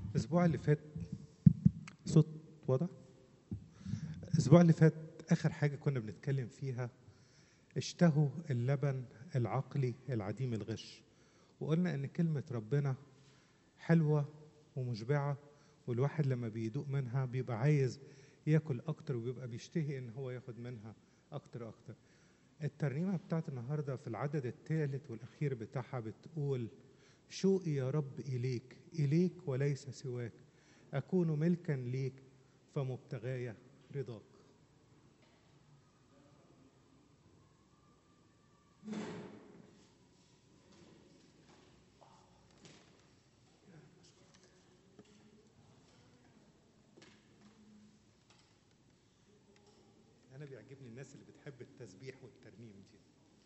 الاسبوع اللي فات صوت واضح الاسبوع اللي فات اخر حاجه كنا بنتكلم فيها اشتهوا اللبن العقلي العديم الغش وقلنا ان كلمه ربنا حلوه ومشبعه والواحد لما بيدوق منها بيبقى عايز ياكل اكتر وبيبقى بيشتهي ان هو ياخد منها اكتر اكتر الترنيمه بتاعت النهارده في العدد الثالث والاخير بتاعها بتقول شوقي يا رب اليك اليك وليس سواك اكون ملكا ليك فمبتغاي رضاك انا بيعجبني الناس اللي بتحب التسبيح والترنيم دي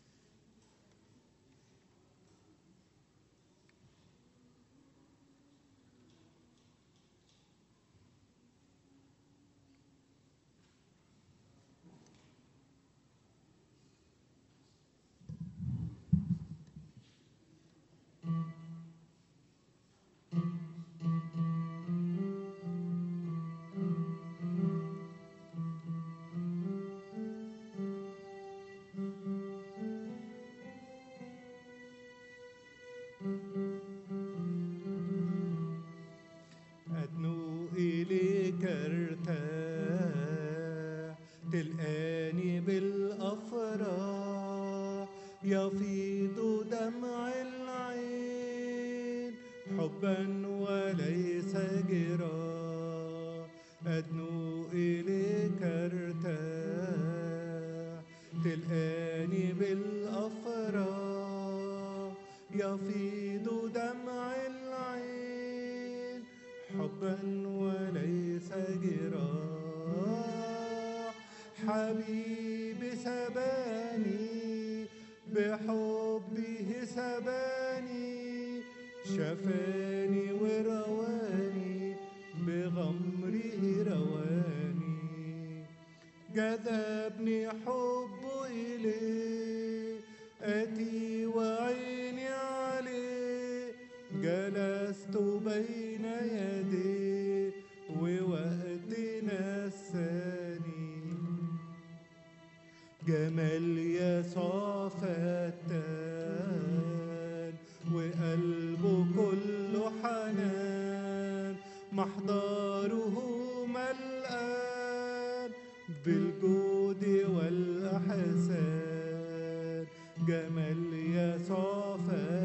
أدنو إليك ارتاح تلقاني بالأفراح يفيض دمع العين حبا وليس جراح أدنو إليك ارتاح تلقاني بالأفراح يفيض دمع العين حبا وليس جراح حبيبي سباني بحبه سباني شفاني ورواني بغمره رواني جذبني حبه إليه أتي وعيني عليه جلست بين يديه ووقتنا الثاني جمال يسوع فتان وقلبه كله حنان محضره ملآن بالجود والأحسان جمال يسوع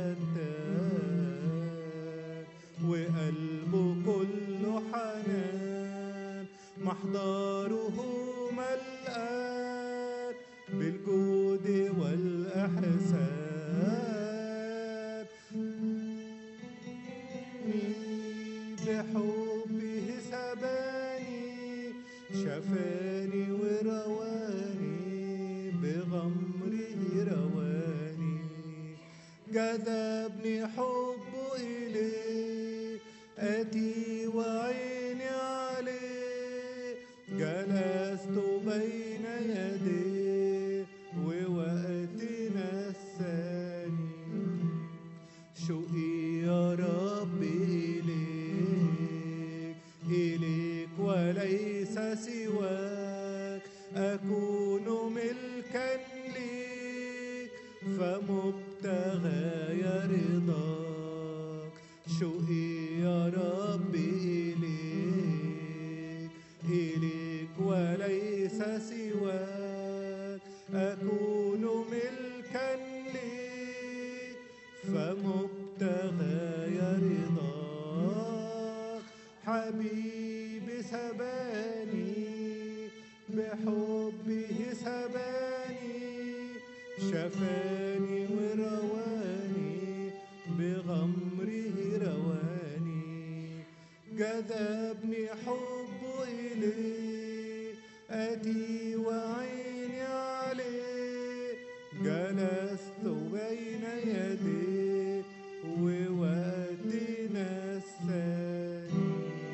فتان وقلبه كله حنان محضره ملآن بالجود والإحسان بحبه سباني شفاني ورواني بغمره رواني جذبني حبه إليه أتي وعيني عليه جلست بين يديه ووقتنا الثاني شوقي يا رب إليك إليك وليس سواك أكون ملكا ليك فمبتغاي رضاك شوقي يا رب إليك إليك وليس سواك أكون ملكا ليك فمبتغاي رضاك حبيبي سباني بحبه سباني شفاني ورواني بغمره رواني جذبني حبه إليه أتي وعيني عليه جلست بين يديه ووقتنا الثاني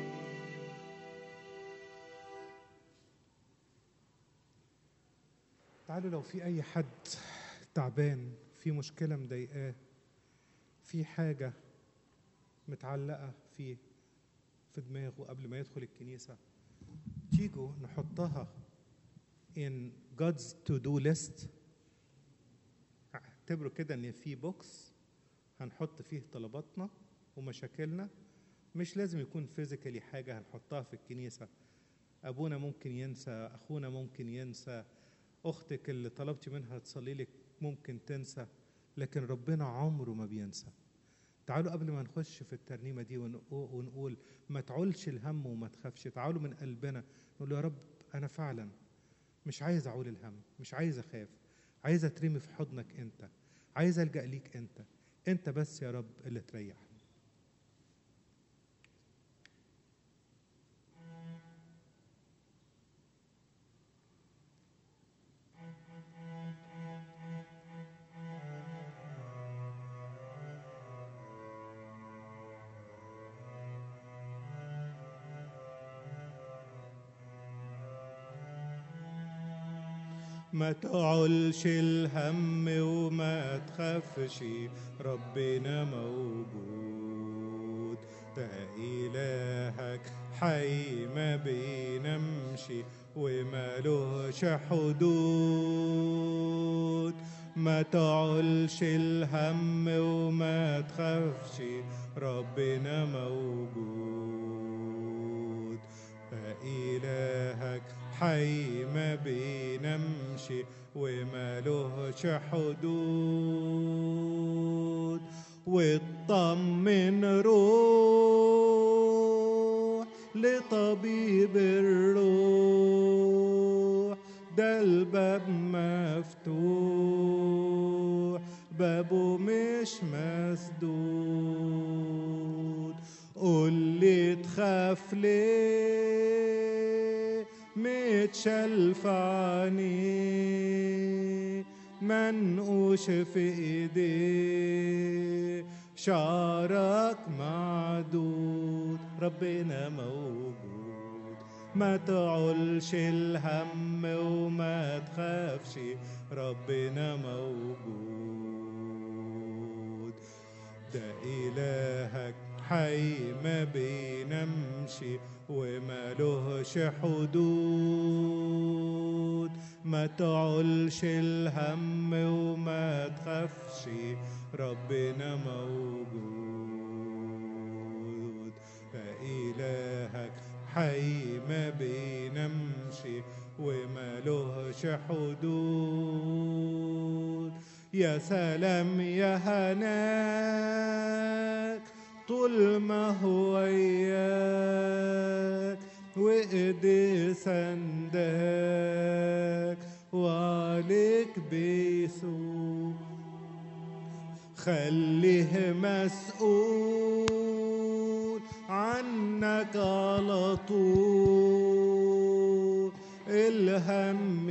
تعالوا لو في أي حد تعبان في مشكلة مضايقاه في حاجة متعلقة فيه في دماغه قبل ما يدخل الكنيسة تيجوا نحطها in God's to-do list اعتبروا كده ان في بوكس هنحط فيه طلباتنا ومشاكلنا مش لازم يكون فيزيكالي حاجة هنحطها في الكنيسة أبونا ممكن ينسى أخونا ممكن ينسى أختك اللي طلبتي منها تصلي لك ممكن تنسى لكن ربنا عمره ما بينسى تعالوا قبل ما نخش في الترنيمة دي ونقول ما تعولش الهم وما تخافش تعالوا من قلبنا نقول يا رب أنا فعلا مش عايز أعول الهم مش عايز أخاف عايز أترمي في حضنك أنت عايز ألجأ ليك أنت أنت بس يا رب اللي تريحني ما تعولش الهم وما تخافش ربنا موجود ده إلهك حي ما بينامش ومالوش حدود ما تعولش الهم وما تخافش ربنا موجود ده إلهك حي ما بينامش ومالوش حدود واطمن روح لطبيب الروح ده الباب مفتوح بابه مش مسدود قول لي تخاف ليه متشلف عينيه منقوش في ايديه شعرك معدود ربنا موجود ما تعولش الهم وما تخافش ربنا موجود ده إلهك حي ما بينامش ومالوش حدود ما تعولش الهم وما تخافش ربنا موجود فإلهك حي ما بينامش ومالوش حدود يا سلام يا هناك طول ما هو وياك وإيدي سندك وعليك بيسوق خليه مسؤول عنك على طول الهم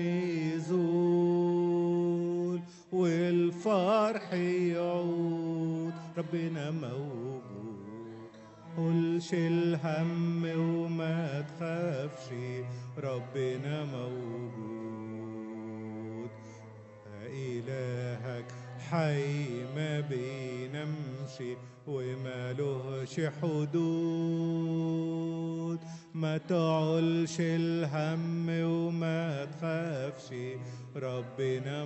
يزول والفرح يعود ربنا موجود قولش الهم وما تخافش ربنا موجود إلهك حي ما بينامش ومالوش حدود ما تعولش الهم وما تخافش ربنا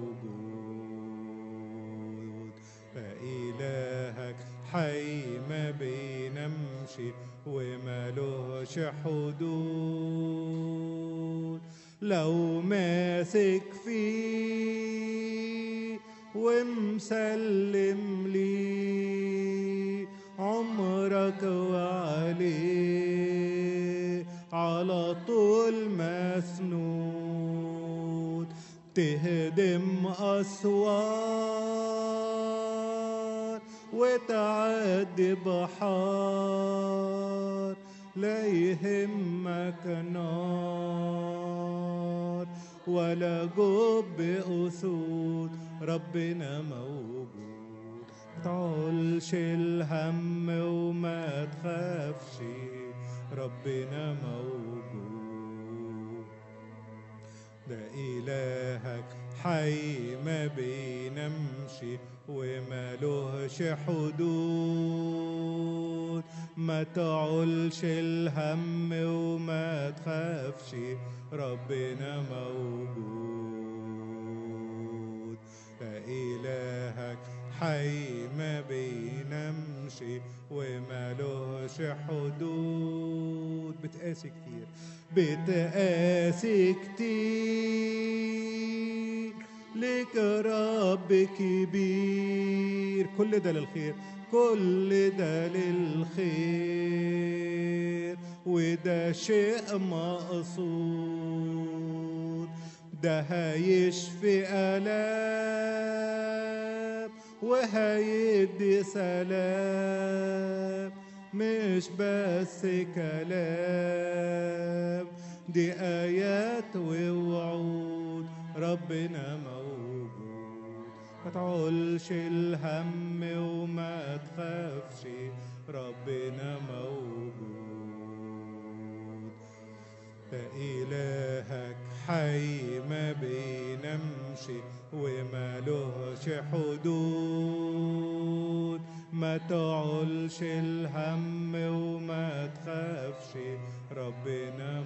موجود فإلهك حي ما بينامش ومالوش حدود لو ماسك فيه ومسلم لي عمرك وعليه على طول مسنود تهدم أسوار وتعدي بحار لا يهمك نار ولا جب أسود ربنا موجود تعولش الهم وما تخافش ربنا موجود ده إلهك حي ما بينامش ومالوش حدود ما تعولش الهم وما تخافش ربنا موجود فإلهك حي ما بينامش ومالوش حدود بتقاسي كتير بتقاسي كتير لك رب كبير كل ده للخير كل ده للخير وده شيء مقصود ده هيشفي آلام وهيدي سلام مش بس كلام دي آيات ووعود ربنا موجود ما تعولش الهم وما تخافش ربنا موجود فإلهك حي ما بينامش ومالوش حدود ما تعولش الهم وما تخافش ربنا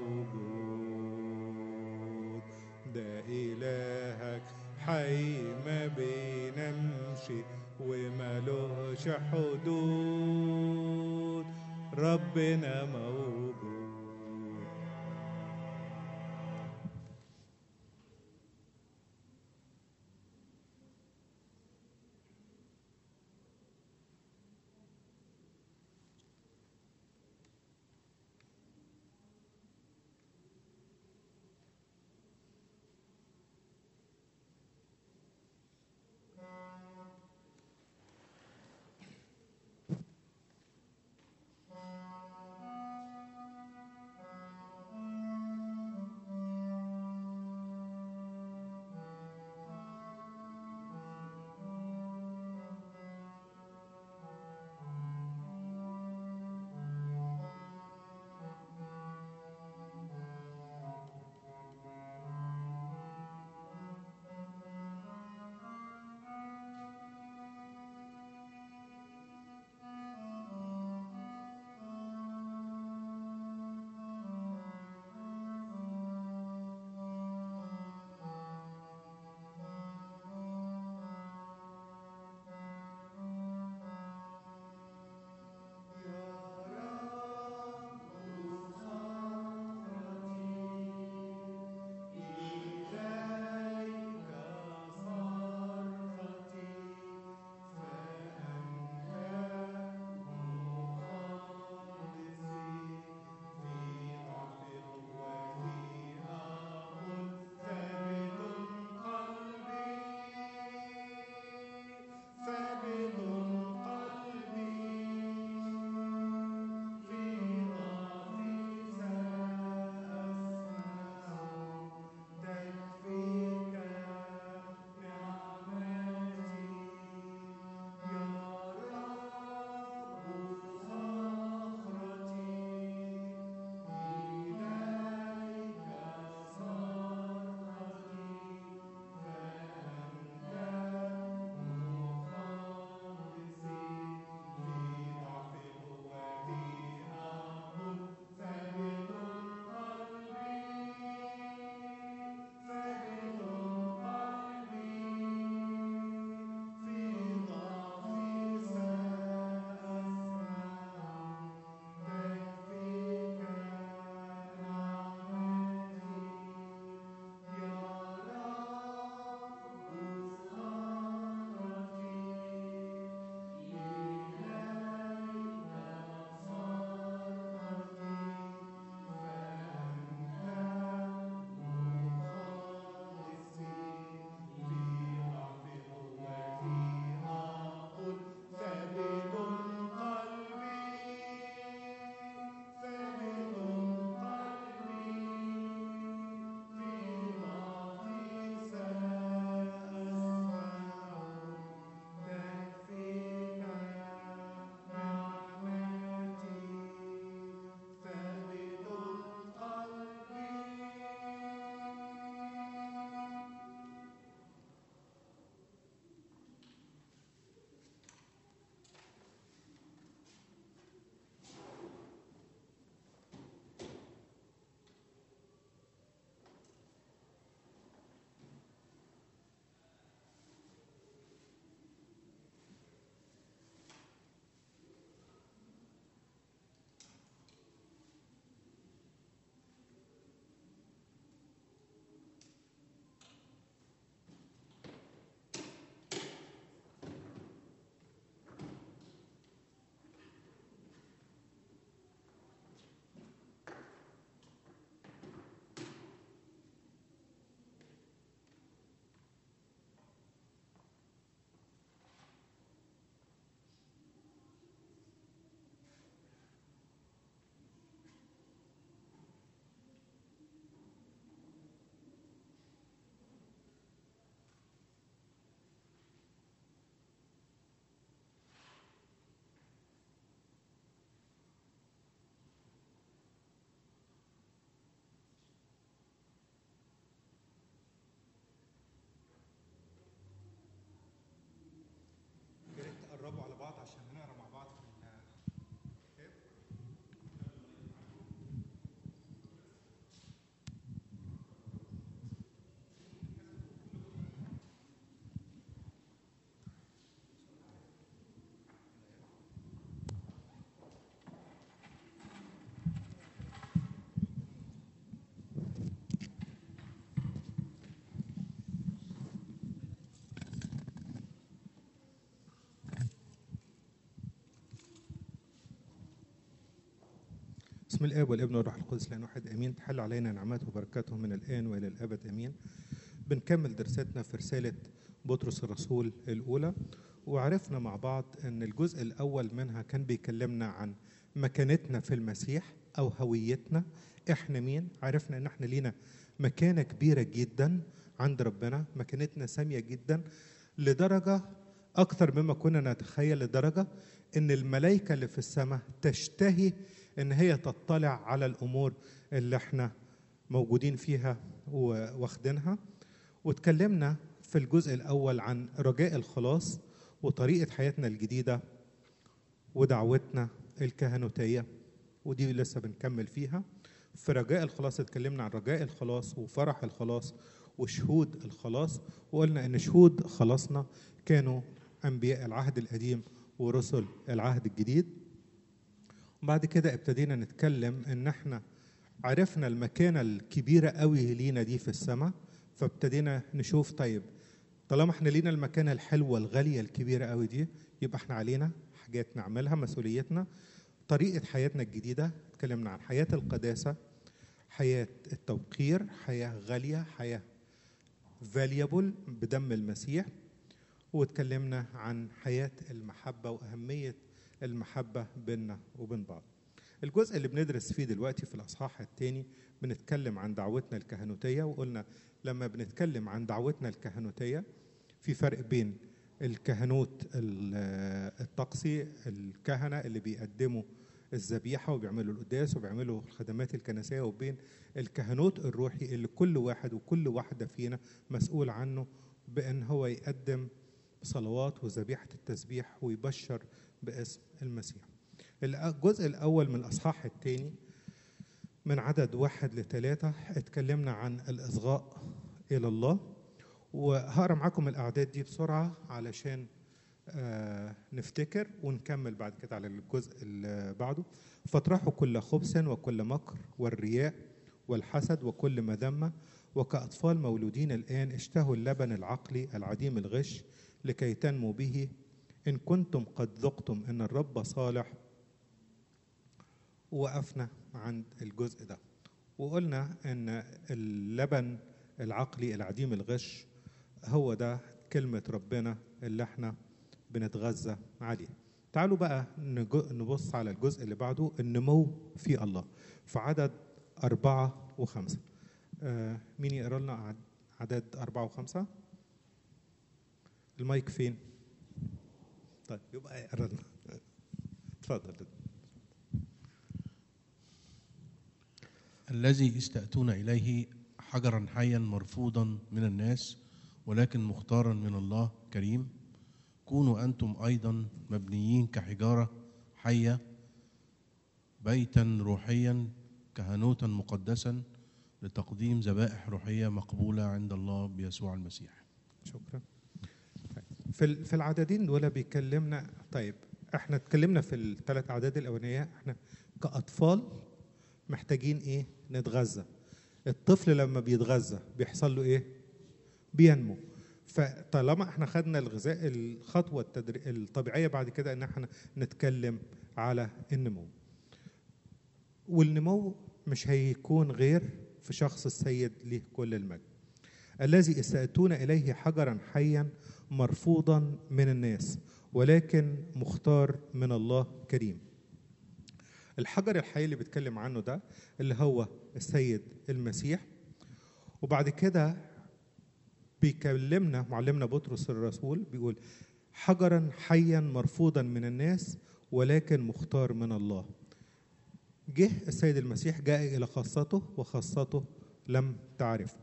موجود ده إلهك حي ما بينامش ومالوش حدود ربنا موجود بسم الاب والابن والروح القدس لان واحد امين تحل علينا نعمته وبركاته من الان والى الابد امين بنكمل درستنا في رساله بطرس الرسول الاولى وعرفنا مع بعض ان الجزء الاول منها كان بيكلمنا عن مكانتنا في المسيح او هويتنا احنا مين عرفنا ان احنا لينا مكانه كبيره جدا عند ربنا مكانتنا ساميه جدا لدرجه اكثر مما كنا نتخيل لدرجه ان الملائكه اللي في السماء تشتهي ان هي تطلع على الامور اللي احنا موجودين فيها واخدينها واتكلمنا في الجزء الاول عن رجاء الخلاص وطريقه حياتنا الجديده ودعوتنا الكهنوتيه ودي لسه بنكمل فيها في رجاء الخلاص اتكلمنا عن رجاء الخلاص وفرح الخلاص وشهود الخلاص وقلنا ان شهود خلاصنا كانوا انبياء العهد القديم ورسل العهد الجديد وبعد كده ابتدينا نتكلم ان احنا عرفنا المكانه الكبيره قوي لينا دي في السماء فابتدينا نشوف طيب طالما احنا لينا المكانه الحلوه الغاليه الكبيره قوي دي يبقى احنا علينا حاجات نعملها مسؤوليتنا طريقه حياتنا الجديده اتكلمنا عن حياه القداسه حياه التوقير حياه غاليه حياه فاليبل بدم المسيح واتكلمنا عن حياه المحبه واهميه المحبه بيننا وبين بعض الجزء اللي بندرس فيه دلوقتي في الاصحاح الثاني بنتكلم عن دعوتنا الكهنوتيه وقلنا لما بنتكلم عن دعوتنا الكهنوتيه في فرق بين الكهنوت الطقسي الكهنه اللي بيقدموا الذبيحه وبيعملوا القداس وبيعملوا الخدمات الكنسيه وبين الكهنوت الروحي اللي كل واحد وكل واحده فينا مسؤول عنه بان هو يقدم صلوات وذبيحه التسبيح ويبشر باسم المسيح. الجزء الاول من الاصحاح الثاني من عدد واحد لثلاثة اتكلمنا عن الإصغاء إلى الله وهقرا معاكم الأعداد دي بسرعة علشان آه نفتكر ونكمل بعد كده على الجزء اللي بعده فاطرحوا كل خبث وكل مكر والرياء والحسد وكل مذمة وكأطفال مولودين الآن اشتهوا اللبن العقلي العديم الغش لكي تنموا به إن كنتم قد ذقتم أن الرب صالح وقفنا عند الجزء ده وقلنا ان اللبن العقلي العديم الغش هو ده كلمة ربنا اللي احنا بنتغذى عليه تعالوا بقى نبص على الجزء اللي بعده النمو في الله في عدد أربعة وخمسة آه مين يقرا لنا عدد أربعة وخمسة المايك فين طيب يبقى يقرا لنا اتفضل الذي استأتون إليه حجرا حيا مرفوضا من الناس ولكن مختارا من الله كريم كونوا أنتم أيضا مبنيين كحجارة حية بيتا روحيا كهنوتا مقدسا لتقديم ذبائح روحية مقبولة عند الله بيسوع المسيح شكرا في في العددين دول بيكلمنا طيب احنا اتكلمنا في الثلاث اعداد الاولانيه احنا كاطفال محتاجين ايه نتغذى الطفل لما بيتغذى بيحصل له ايه بينمو فطالما احنا خدنا الغذاء الخطوه التدري... الطبيعيه بعد كده ان احنا نتكلم على النمو والنمو مش هيكون غير في شخص السيد ليه كل المجد الذي استأتون إليه حجرا حيا مرفوضا من الناس ولكن مختار من الله كريم الحجر الحي اللي بيتكلم عنه ده اللي هو السيد المسيح وبعد كده بيكلمنا معلمنا بطرس الرسول بيقول حجرا حيا مرفوضا من الناس ولكن مختار من الله جه السيد المسيح جاء الى خاصته وخاصته لم تعرفه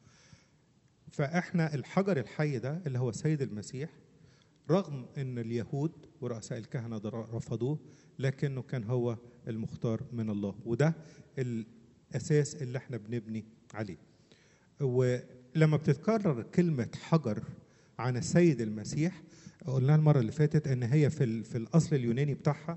فاحنا الحجر الحي ده اللي هو السيد المسيح رغم ان اليهود ورؤساء الكهنه رفضوه لكنه كان هو المختار من الله وده الاساس اللي احنا بنبني عليه ولما بتتكرر كلمه حجر عن السيد المسيح قلنا المره اللي فاتت ان هي في في الاصل اليوناني بتاعها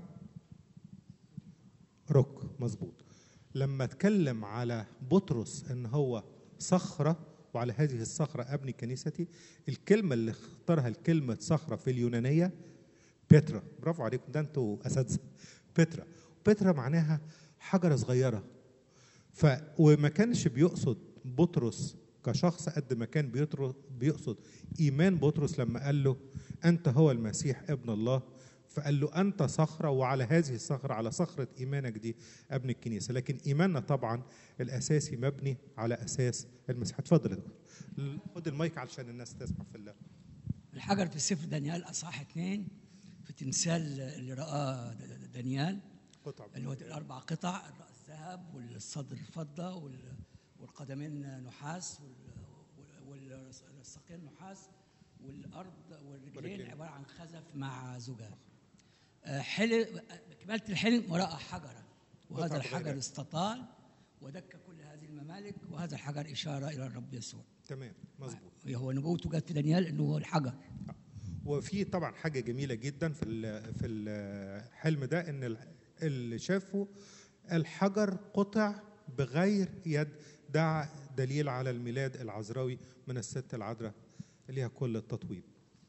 روك مظبوط لما اتكلم على بطرس ان هو صخره وعلى هذه الصخره ابني كنيستي الكلمه اللي اختارها الكلمه صخره في اليونانيه بيترا برافو عليكم ده انتوا اساتذه بيترا بيترا معناها حجره صغيره ف وما كانش بيقصد بطرس كشخص قد ما كان بيطر- بيقصد ايمان بطرس لما قال له انت هو المسيح ابن الله فقال له انت صخره وعلى هذه الصخره على صخره ايمانك دي ابني الكنيسه لكن ايماننا طبعا الاساسي مبني على اساس المسيح اتفضل يا دكتور خد المايك علشان الناس تسمع في الله الحجر في سفر دانيال اصحاح اثنين في تمثال اللي رآه د- د- دانيال قطع اللي هو الاربع قطع الراس ذهب والصدر فضه وال- والقدمين نحاس وال- وال- والساقين نحاس والارض والرجلين والرجلين. عباره عن خزف مع زجاج آه، حلم كمالة الحلم وراء حجرا وهذا قطع الحجر صغيرة. استطال ودك كل هذه الممالك وهذا الحجر اشاره الى الرب يسوع تمام مظبوط هو نبوته جت في دانيال انه هو الحجر وفي طبعا حاجه جميله جدا في ال- في الحلم ده ان ال- اللي شافه الحجر قطع بغير يد ده دليل على الميلاد العذراوي من الست العذراء ليها كل التطويب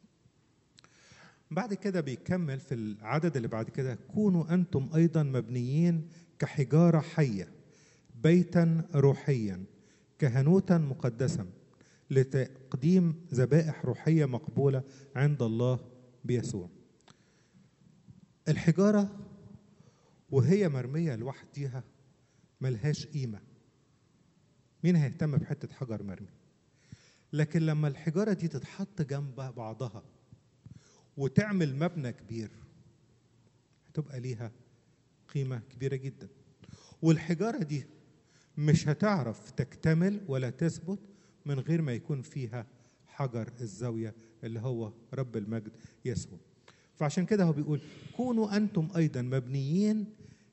بعد كده بيكمل في العدد اللي بعد كده كونوا انتم ايضا مبنيين كحجاره حيه بيتا روحيا كهنوتا مقدسا لتقديم ذبائح روحيه مقبوله عند الله بيسوع الحجاره وهي مرميه لوحديها ملهاش قيمه مين هيهتم بحته حجر مرمي لكن لما الحجاره دي تتحط جنب بعضها وتعمل مبنى كبير هتبقى ليها قيمه كبيره جدا والحجاره دي مش هتعرف تكتمل ولا تثبت من غير ما يكون فيها حجر الزاويه اللي هو رب المجد يسوع فعشان كده هو بيقول كونوا انتم ايضا مبنيين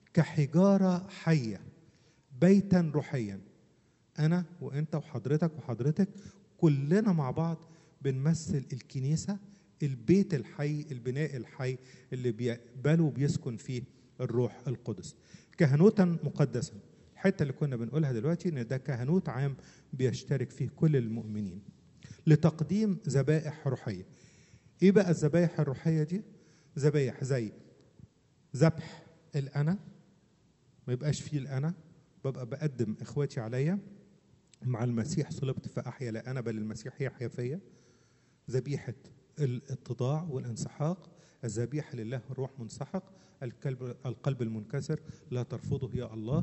كحجاره حيه بيتا روحيا انا وانت وحضرتك وحضرتك كلنا مع بعض بنمثل الكنيسه البيت الحي البناء الحي اللي بيقبله وبيسكن فيه الروح القدس كهنوتا مقدسا الحته اللي كنا بنقولها دلوقتي ان ده كهنوت عام بيشترك فيه كل المؤمنين لتقديم ذبائح روحيه ايه بقى الذبائح الروحيه دي ذبائح زي ذبح الانا ما يبقاش فيه الانا ببقى بقدم اخواتي عليا مع المسيح صلبت فاحيا لا انا بل المسيح يحيا فيا ذبيحه الاتضاع والانسحاق الذبيحه لله الروح منسحق القلب القلب المنكسر لا ترفضه يا الله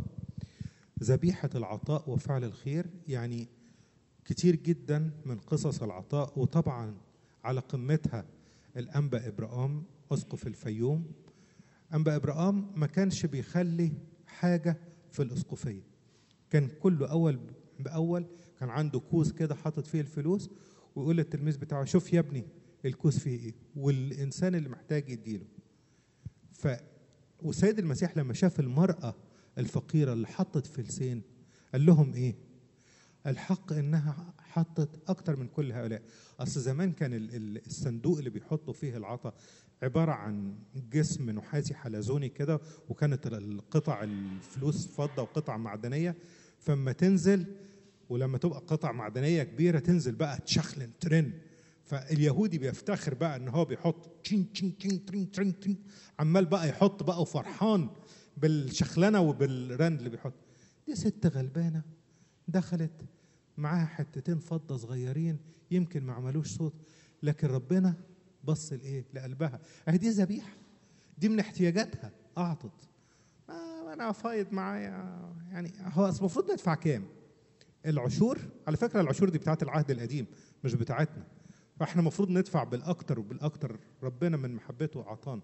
ذبيحه العطاء وفعل الخير يعني كتير جدا من قصص العطاء وطبعا على قمتها الانبا ابراهام اسقف الفيوم انبا ابراهام ما كانش بيخلي حاجه في الاسقفيه كان كله اول باول كان عنده كوز كده حاطط فيه الفلوس ويقول للتلميذ بتاعه شوف يا ابني الكوز فيه ايه والانسان اللي محتاج يديله ف والسيد المسيح لما شاف المراه الفقيره اللي حطت فلسين قال لهم ايه الحق انها حطت اكتر من كل هؤلاء اصل زمان كان ال- ال- الصندوق اللي بيحطوا فيه العطا عباره عن جسم نحاسي حلزوني كده وكانت ال- القطع الفلوس فضه وقطع معدنيه فما تنزل ولما تبقى قطع معدنيه كبيره تنزل بقى تشخلن ترن فاليهودي بيفتخر بقى ان هو بيحط تشين تشين تشين ترين ترين ترين عمال بقى يحط بقى وفرحان بالشخلنه وبالرن اللي بيحط دي ست غلبانه دخلت معاها حتتين فضه صغيرين يمكن ما عملوش صوت لكن ربنا بص لايه لقلبها اهي دي ذبيحه دي من احتياجاتها اعطت ما انا فايض معايا يعني هو أصل المفروض ندفع كام العشور على فكره العشور دي بتاعت العهد القديم مش بتاعتنا فاحنا المفروض ندفع بالاكتر وبالاكتر ربنا من محبته اعطانا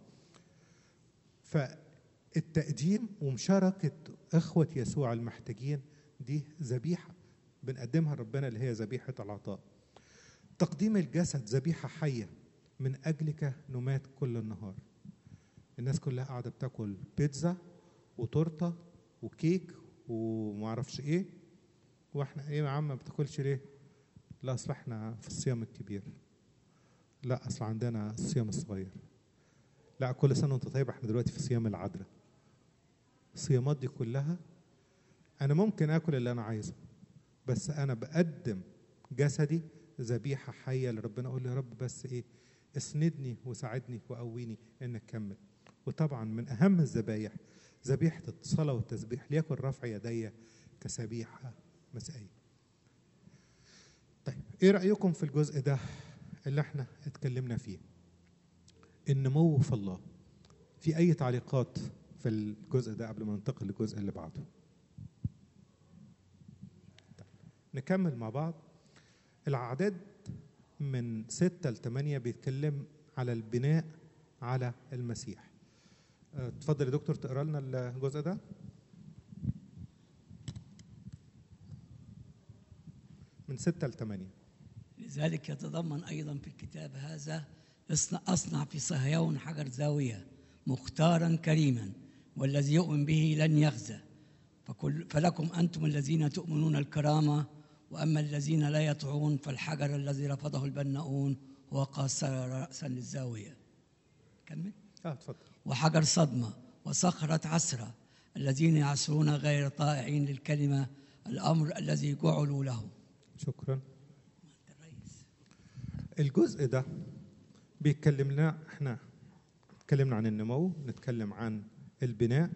فالتقديم ومشاركه اخوه يسوع المحتاجين دي ذبيحه بنقدمها لربنا اللي هي ذبيحه العطاء تقديم الجسد ذبيحه حيه من اجلك نمات كل النهار الناس كلها قاعده بتاكل بيتزا وتورته وكيك ومعرفش ايه واحنا ايه يا عم ما بتاكلش ليه لا اصل احنا في الصيام الكبير لا اصل عندنا الصيام الصغير لا كل سنه وانت طيب احنا دلوقتي في صيام العذراء الصيامات دي كلها انا ممكن اكل اللي انا عايزه بس انا بقدم جسدي ذبيحه حيه لربنا اقول له يا رب بس ايه اسندني وساعدني وقويني ان اكمل وطبعا من اهم الذبايح ذبيحة الصلاة والتسبيح ليكن رفع يدي كسبيحة مسائية طيب ايه رأيكم في الجزء ده اللي احنا اتكلمنا فيه النمو في الله في اي تعليقات في الجزء ده قبل ما ننتقل للجزء اللي بعده طيب. نكمل مع بعض الأعداد من ستة لثمانية بيتكلم على البناء على المسيح أه، اتفضل يا دكتور تقرا لنا الجزء ده من ستة لثمانية لذلك يتضمن أيضا في الكتاب هذا اصنع, أصنع في صهيون حجر زاوية مختارا كريما والذي يؤمن به لن يخزى فكل فلكم أنتم الذين تؤمنون الكرامة وأما الذين لا يطيعون فالحجر الذي رفضه البناؤون هو قاصر رأسا للزاوية كمل اه اتفضل وحجر صدمة وصخرة عسرة الذين يعسرون غير طائعين للكلمة الأمر الذي جعلوا له شكرا الجزء ده بيتكلم لنا احنا اتكلمنا عن النمو نتكلم عن البناء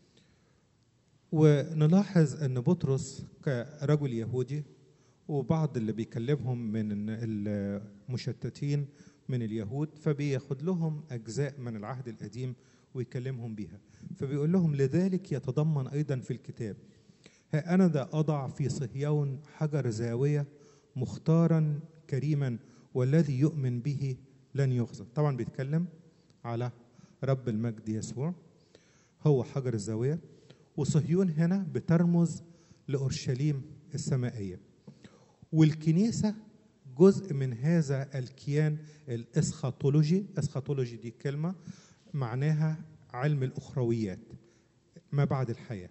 ونلاحظ ان بطرس كرجل يهودي وبعض اللي بيكلمهم من المشتتين من اليهود فبياخد لهم اجزاء من العهد القديم ويكلمهم بيها فبيقول لهم لذلك يتضمن ايضا في الكتاب ها انا ذا اضع في صهيون حجر زاويه مختارا كريما والذي يؤمن به لن يخزى طبعا بيتكلم على رب المجد يسوع هو حجر الزاويه وصهيون هنا بترمز لأورشليم السمائية والكنيسة جزء من هذا الكيان الاسخاتولوجي اسخاتولوجي دي كلمة معناها علم الأخرويات ما بعد الحياة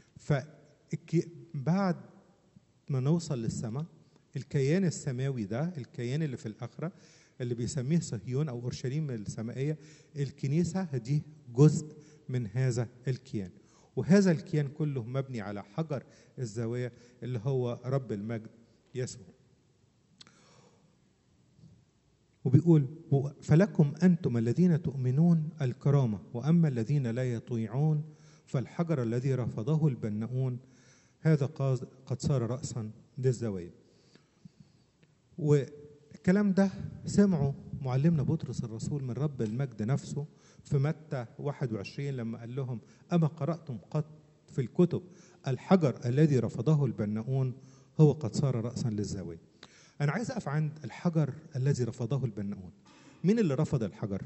فبعد ما نوصل للسماء الكيان السماوي ده الكيان اللي في الآخرة اللي بيسميه صهيون أو أورشليم السمائية الكنيسة دي جزء من هذا الكيان وهذا الكيان كله مبني على حجر الزاوية اللي هو رب المجد يسوع وبيقول فلكم أنتم الذين تؤمنون الكرامة وأما الذين لا يطيعون فالحجر الذي رفضه البناؤون هذا قد صار رأسا للزاوية والكلام ده سمعه معلمنا بطرس الرسول من رب المجد نفسه في متى 21 لما قال لهم أما قرأتم قط في الكتب الحجر الذي رفضه البناؤون هو قد صار رأسا للزاوية أنا عايز أقف عند الحجر الذي رفضه البناؤون مين اللي رفض الحجر؟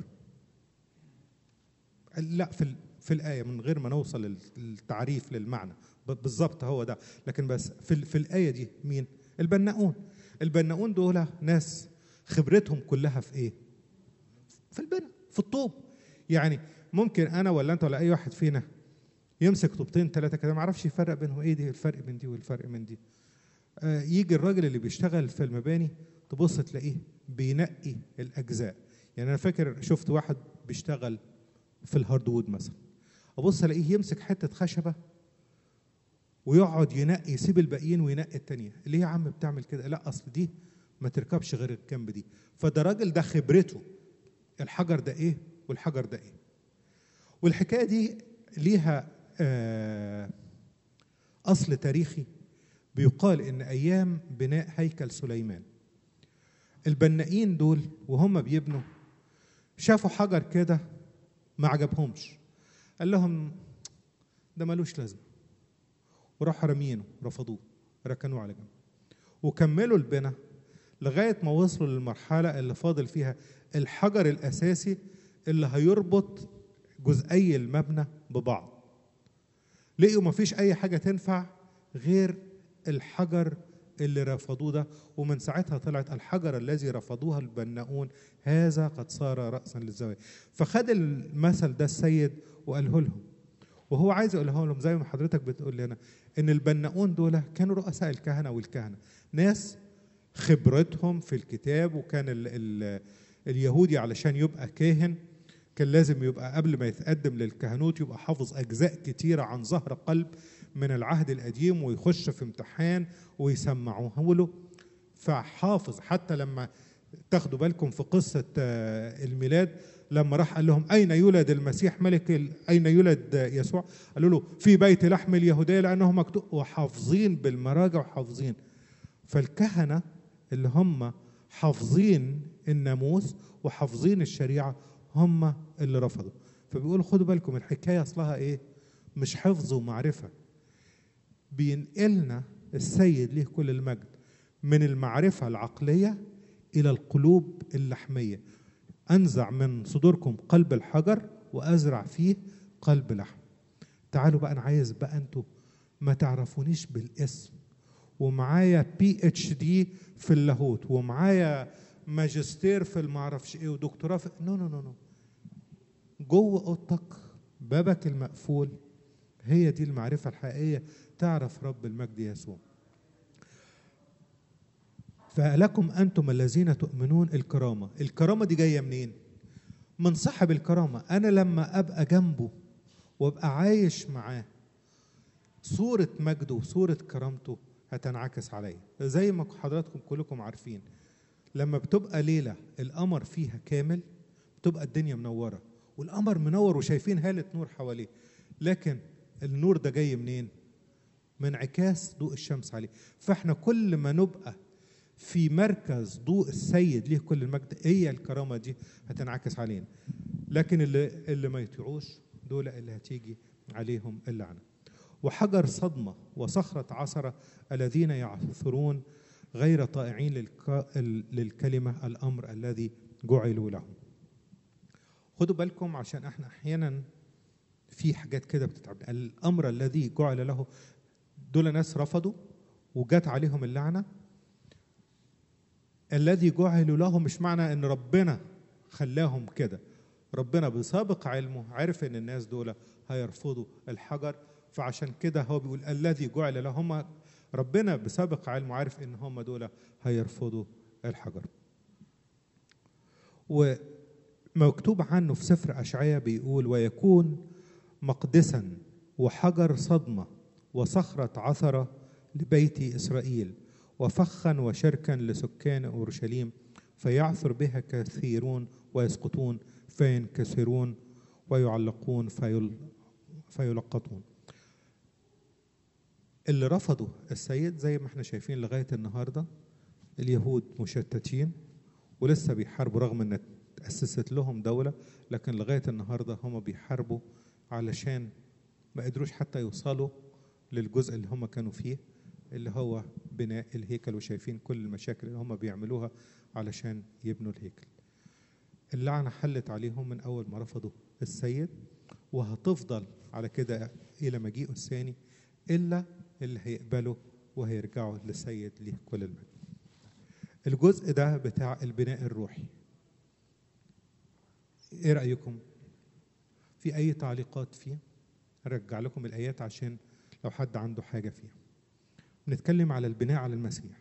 لا في في الآية من غير ما نوصل للتعريف للمعنى بالظبط هو ده لكن بس في, في الآية دي مين؟ البناؤون البناؤون دول ناس خبرتهم كلها في ايه؟ في البناء في الطوب يعني ممكن انا ولا انت ولا اي واحد فينا يمسك طوبتين ثلاثه كده ما يعرفش يفرق بينهم ايه دي الفرق بين دي والفرق من دي آه يجي الراجل اللي بيشتغل في المباني تبص تلاقيه بينقي الاجزاء يعني انا فاكر شفت واحد بيشتغل في الهاردوود مثلا ابص الاقيه يمسك حته خشبه ويقعد ينقي يسيب الباقيين وينقي التانية ليه يا عم بتعمل كده لا اصل دي ما تركبش غير الجنب دي فده راجل ده خبرته الحجر ده ايه والحجر ده ايه والحكايه دي ليها آه اصل تاريخي بيقال ان ايام بناء هيكل سليمان البنائين دول وهم بيبنوا شافوا حجر كده ما عجبهمش قال لهم ده ملوش لازمه وراحوا رامينه رفضوه ركنوه على جنب وكملوا البناء لغايه ما وصلوا للمرحله اللي فاضل فيها الحجر الاساسي اللي هيربط جزئي المبنى ببعض لقيوا مفيش اي حاجه تنفع غير الحجر اللي رفضوه ده ومن ساعتها طلعت الحجر الذي رفضوها البناؤون هذا قد صار رأسا للزاوية فخد المثل ده السيد وقاله لهم وهو عايز يقوله لهم زي ما حضرتك بتقول لنا ان البناؤون دول كانوا رؤساء الكهنة والكهنة ناس خبرتهم في الكتاب وكان ال ال اليهودي علشان يبقى كاهن كان لازم يبقى قبل ما يتقدم للكهنوت يبقى حافظ أجزاء كتيرة عن ظهر قلب من العهد القديم ويخش في امتحان ويسمعوه له فحافظ حتى لما تاخدوا بالكم في قصة الميلاد لما راح قال لهم اين يولد المسيح ملك ال- اين يولد يسوع قالوا له في بيت لحم اليهوديه لانه مكتوب وحافظين بالمراجع وحافظين فالكهنه اللي هم حافظين الناموس وحافظين الشريعه هم اللي رفضوا فبيقولوا خدوا بالكم الحكايه اصلها ايه مش حفظ ومعرفه بينقلنا السيد ليه كل المجد من المعرفه العقليه الى القلوب اللحميه انزع من صدوركم قلب الحجر وازرع فيه قلب لحم تعالوا بقى انا عايز بقى انتوا ما تعرفونيش بالاسم ومعايا بي اتش دي في اللاهوت ومعايا ماجستير في المعرفش ايه ودكتوراه في نو نو نو نو جوه اوضتك بابك المقفول هي دي المعرفه الحقيقيه تعرف رب المجد يسوع فلكم انتم الذين تؤمنون الكرامه الكرامه دي جايه منين من صاحب الكرامه انا لما ابقى جنبه وابقى عايش معاه صورة مجده وصورة كرامته هتنعكس عليا زي ما حضراتكم كلكم عارفين لما بتبقى ليلة القمر فيها كامل بتبقى الدنيا منورة والقمر منور وشايفين هالة نور حواليه لكن النور ده جاي منين من انعكاس ضوء الشمس عليه فاحنا كل ما نبقى في مركز ضوء السيد ليه كل المجد هي الكرامة دي هتنعكس علينا لكن اللي اللي ما يطيعوش دول اللي هتيجي عليهم اللعنه وحجر صدمة وصخرة عثرة الذين يعثرون غير طائعين للك... للكلمة الأمر الذي جعلوا لهم خدوا بالكم عشان احنا أحيانا في حاجات كده بتتعب الأمر الذي جعل له دول ناس رفضوا وجات عليهم اللعنة الذي جعلوا له مش معنى ان ربنا خلاهم كده ربنا بسابق علمه عرف ان الناس دول هيرفضوا الحجر فعشان كده هو بيقول الذي جعل لهم ربنا بسابق علمه عارف ان هم دول هيرفضوا الحجر ومكتوب عنه في سفر أشعية بيقول ويكون مقدسا وحجر صدمة وصخرة عثرة لبيت إسرائيل وفخا وشركا لسكان أورشليم فيعثر بها كثيرون ويسقطون فينكسرون ويعلقون فيل فيلقطون اللي رفضوا السيد زي ما احنا شايفين لغاية النهاردة اليهود مشتتين ولسه بيحاربوا رغم ان تأسست لهم دولة لكن لغاية النهاردة هم بيحاربوا علشان ما قدروش حتى يوصلوا للجزء اللي هم كانوا فيه اللي هو بناء الهيكل وشايفين كل المشاكل اللي هم بيعملوها علشان يبنوا الهيكل اللعنة حلت عليهم من أول ما رفضوا السيد وهتفضل على كده إلى مجيئه الثاني إلا اللي هيقبلوا وهيرجعوا للسيد ليه كل المجد الجزء ده بتاع البناء الروحي ايه رأيكم في اي تعليقات فيه هرجع لكم الايات عشان لو حد عنده حاجة فيها نتكلم على البناء على المسيح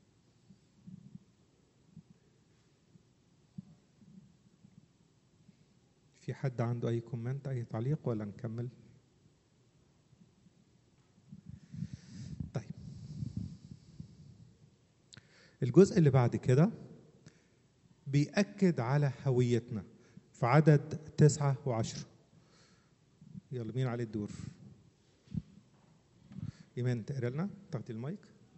في حد عنده اي كومنت اي تعليق ولا نكمل طيب الجزء اللي بعد كده بيأكد على هويتنا في عدد تسعة وعشرة يلا مين عليه الدور إيمان تقرا لنا تاخدي المايك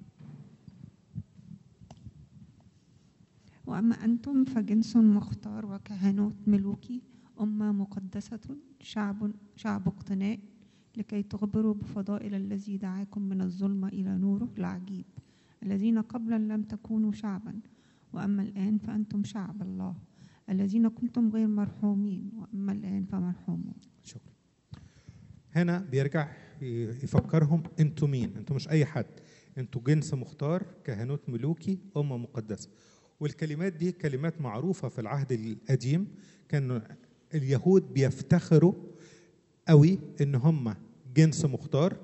وأما أنتم فجنس مختار وكهنوت ملوكي أمة مقدسة شعب شعب اقتناء لكي تخبروا بفضائل الذي دعاكم من الظلمة إلى نوره العجيب الذين قبلا لم تكونوا شعبا وأما الآن فأنتم شعب الله الذين كنتم غير مرحومين وأما الآن فمرحومون شكرا هنا بيرجع يفكرهم انتوا مين انتوا مش اي حد انتوا جنس مختار كهنوت ملوكي امه مقدسه والكلمات دي كلمات معروفه في العهد القديم كان اليهود بيفتخروا قوي ان هم جنس مختار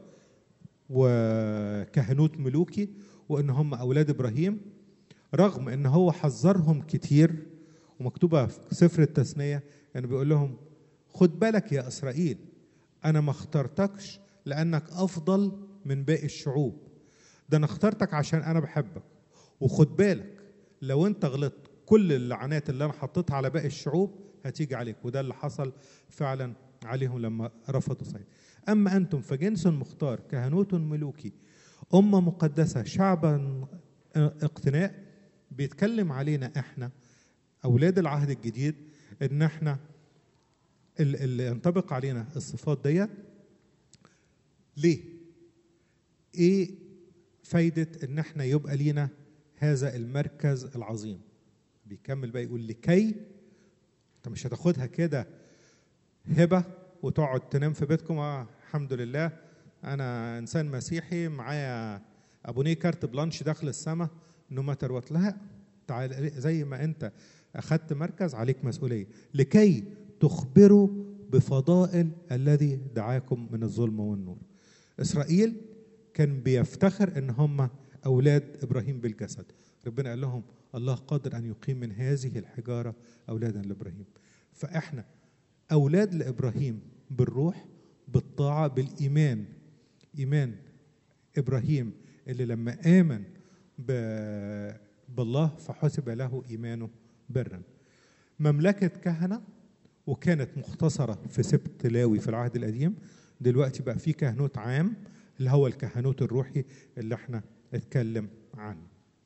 وكهنوت ملوكي وان هم اولاد ابراهيم رغم ان هو حذرهم كتير ومكتوبه في سفر التثنيه انه يعني بيقول لهم خد بالك يا اسرائيل انا ما اخترتكش لانك افضل من باقي الشعوب ده انا اخترتك عشان انا بحبك وخد بالك لو انت غلطت كل اللعنات اللي انا حطيتها على باقي الشعوب هتيجي عليك وده اللي حصل فعلا عليهم لما رفضوا صيد أما أنتم فجنس مختار كهنوت ملوكي أمة مقدسة شعبا اقتناء بيتكلم علينا احنا أولاد العهد الجديد إن احنا ال- اللي ينطبق علينا الصفات ديت ليه؟ ايه فايدة ان احنا يبقى لينا هذا المركز العظيم بيكمل بقى يقول لكي انت مش هتاخدها كده هبة وتقعد تنام في بيتكم اه الحمد لله انا انسان مسيحي معايا ابونيه كارت بلانش داخل السماء نو ماتر وات لا تعال زي ما انت اخذت مركز عليك مسؤوليه لكي تخبروا بفضائل الذي دعاكم من الظلم والنور اسرائيل كان بيفتخر ان هم اولاد ابراهيم بالجسد ربنا قال لهم الله قادر ان يقيم من هذه الحجاره اولادا لابراهيم فاحنا اولاد لابراهيم بالروح بالطاعه بالايمان ايمان ابراهيم اللي لما امن ب- بالله فحسب له ايمانه برا مملكه كهنه وكانت مختصره في سبت لاوي في العهد القديم دلوقتي بقى في كهنوت عام اللي هو الكهنوت الروحي اللي احنا اتكلم عنه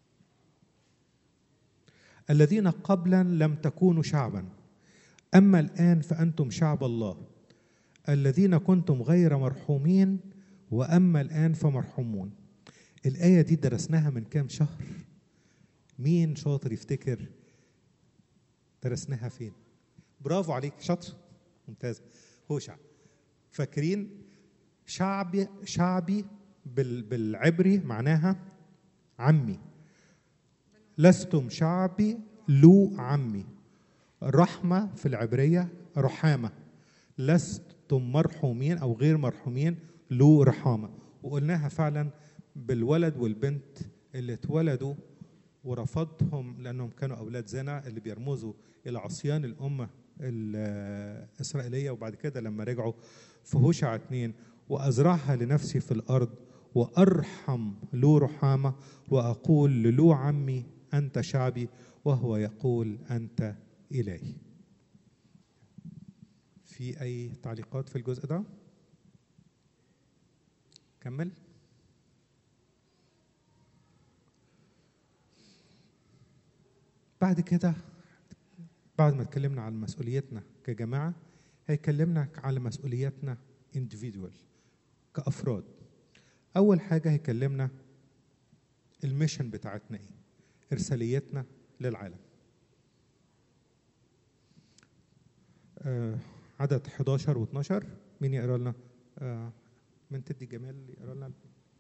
الذين قبلا لم تكونوا شعبا اما الان فانتم شعب الله الذين كنتم غير مرحومين واما الان فمرحومون الايه دي درسناها من كام شهر مين شاطر يفتكر درسناها فين برافو عليك شاطر ممتاز هوشع فاكرين شعبي شعبي بال بالعبري معناها عمي لستم شعبي لو عمي رحمة في العبرية رحامة لستم مرحومين أو غير مرحومين له رحامة وقلناها فعلا بالولد والبنت اللي اتولدوا ورفضهم لأنهم كانوا أولاد زنا اللي بيرمزوا إلى عصيان الأمة الإسرائيلية وبعد كده لما رجعوا في هوشع اتنين وأزرعها لنفسي في الأرض وأرحم له رحامة وأقول للو عمي أنت شعبي وهو يقول أنت إلهي في أي تعليقات في الجزء ده؟ كمل بعد كده بعد ما اتكلمنا عن مسؤوليتنا كجماعة هيكلمنا على مسؤولياتنا individual كأفراد أول حاجة هيكلمنا الميشن بتاعتنا إيه إرساليتنا للعالم آه عدد 11 و12 مين يقرا لنا؟ آه من تدي جمال يقرا لنا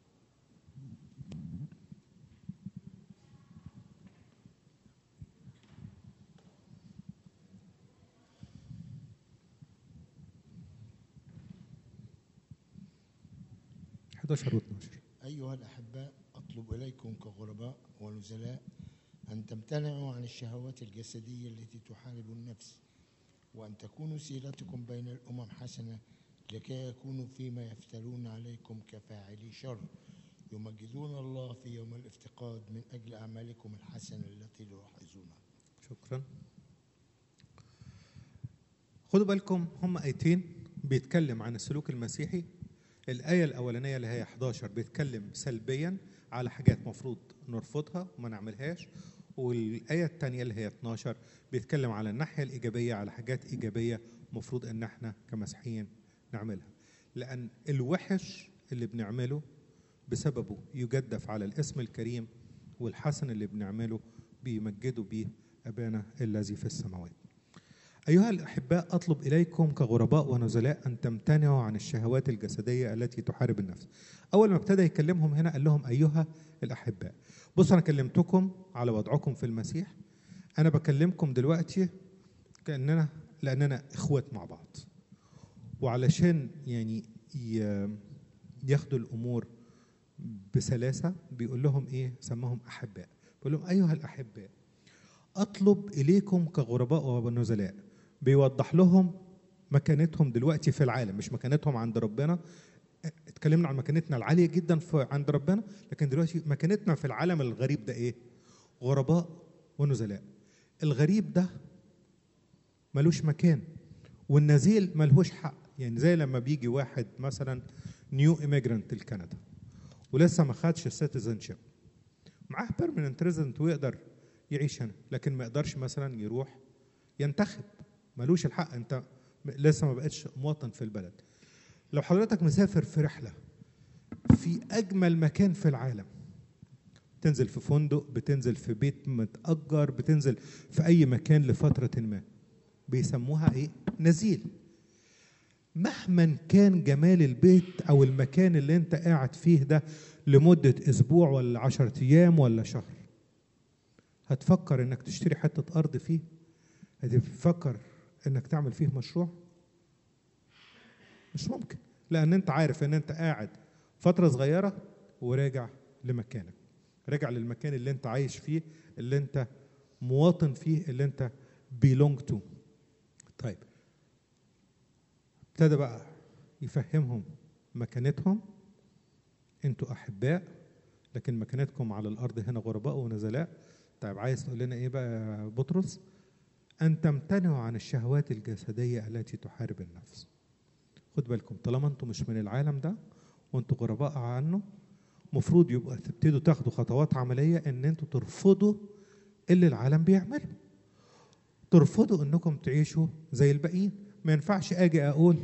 حداشر و12 أيها الأحباء أطلب إليكم كغرباء ونزلاء أن تمتنعوا عن الشهوات الجسدية التي تحارب النفس وأن تكونوا سيرتكم بين الأمم حسنة لكي يكونوا فيما يفترون عليكم كفاعلي شر يمجدون الله في يوم الافتقاد من أجل أعمالكم الحسنة التي يلاحظونها شكرا خدوا بالكم هم ايتين بيتكلم عن السلوك المسيحي الآية الأولانية اللي هي 11 بيتكلم سلبيا على حاجات مفروض نرفضها وما نعملهاش والآية الثانية اللي هي 12 بيتكلم على الناحية الإيجابية على حاجات إيجابية مفروض إن احنا كمسيحيين نعملها لأن الوحش اللي بنعمله بسببه يجدف على الاسم الكريم والحسن اللي بنعمله بيمجدوا بيه أبانا الذي في السماوات أيها الأحباء أطلب إليكم كغرباء ونزلاء أن تمتنعوا عن الشهوات الجسدية التي تحارب النفس أول ما ابتدى يكلمهم هنا قال لهم أيها الأحباء بصوا أنا كلمتكم على وضعكم في المسيح أنا بكلمكم دلوقتي كأننا لأننا إخوات مع بعض وعلشان يعني ياخدوا الأمور بسلاسة بيقول لهم إيه سماهم أحباء بيقول لهم أيها الأحباء أطلب إليكم كغرباء ونزلاء بيوضح لهم مكانتهم دلوقتي في العالم مش مكانتهم عند ربنا اتكلمنا عن مكانتنا العالية جدا في عند ربنا لكن دلوقتي مكانتنا في العالم الغريب ده ايه غرباء ونزلاء الغريب ده ملوش مكان والنزيل ملهوش حق يعني زي لما بيجي واحد مثلا نيو ايميجرانت لكندا ولسه ما خدش السيتيزن شيب معاه بيرمننت ريزنت ويقدر يعيش هنا لكن ما يقدرش مثلا يروح ينتخب ملوش الحق انت م- لسه ما بقتش مواطن في البلد لو حضرتك مسافر في رحله في اجمل مكان في العالم بتنزل في فندق بتنزل في بيت متأجر بتنزل في أي مكان لفترة ما بيسموها إيه؟ نزيل مهما كان جمال البيت أو المكان اللي أنت قاعد فيه ده لمدة أسبوع ولا عشرة أيام ولا شهر هتفكر إنك تشتري حتة أرض فيه هتفكر إنك تعمل فيه مشروع مش ممكن لأن أنت عارف إن أنت قاعد فترة صغيرة وراجع لمكانك راجع للمكان اللي انت عايش فيه اللي انت مواطن فيه اللي انت belong to طيب ابتدى بقى يفهمهم مكانتهم انتوا احباء لكن مكانتكم على الارض هنا غرباء ونزلاء طيب عايز تقول لنا ايه بقى يا بطرس ان تمتنعوا عن الشهوات الجسديه التي تحارب النفس خد بالكم طالما انتوا مش من العالم ده وانتوا غرباء عنه مفروض يبقى تبتدوا تاخدوا خطوات عمليه ان انتوا ترفضوا اللي العالم بيعمله ترفضوا انكم تعيشوا زي الباقيين ما ينفعش اجي اقول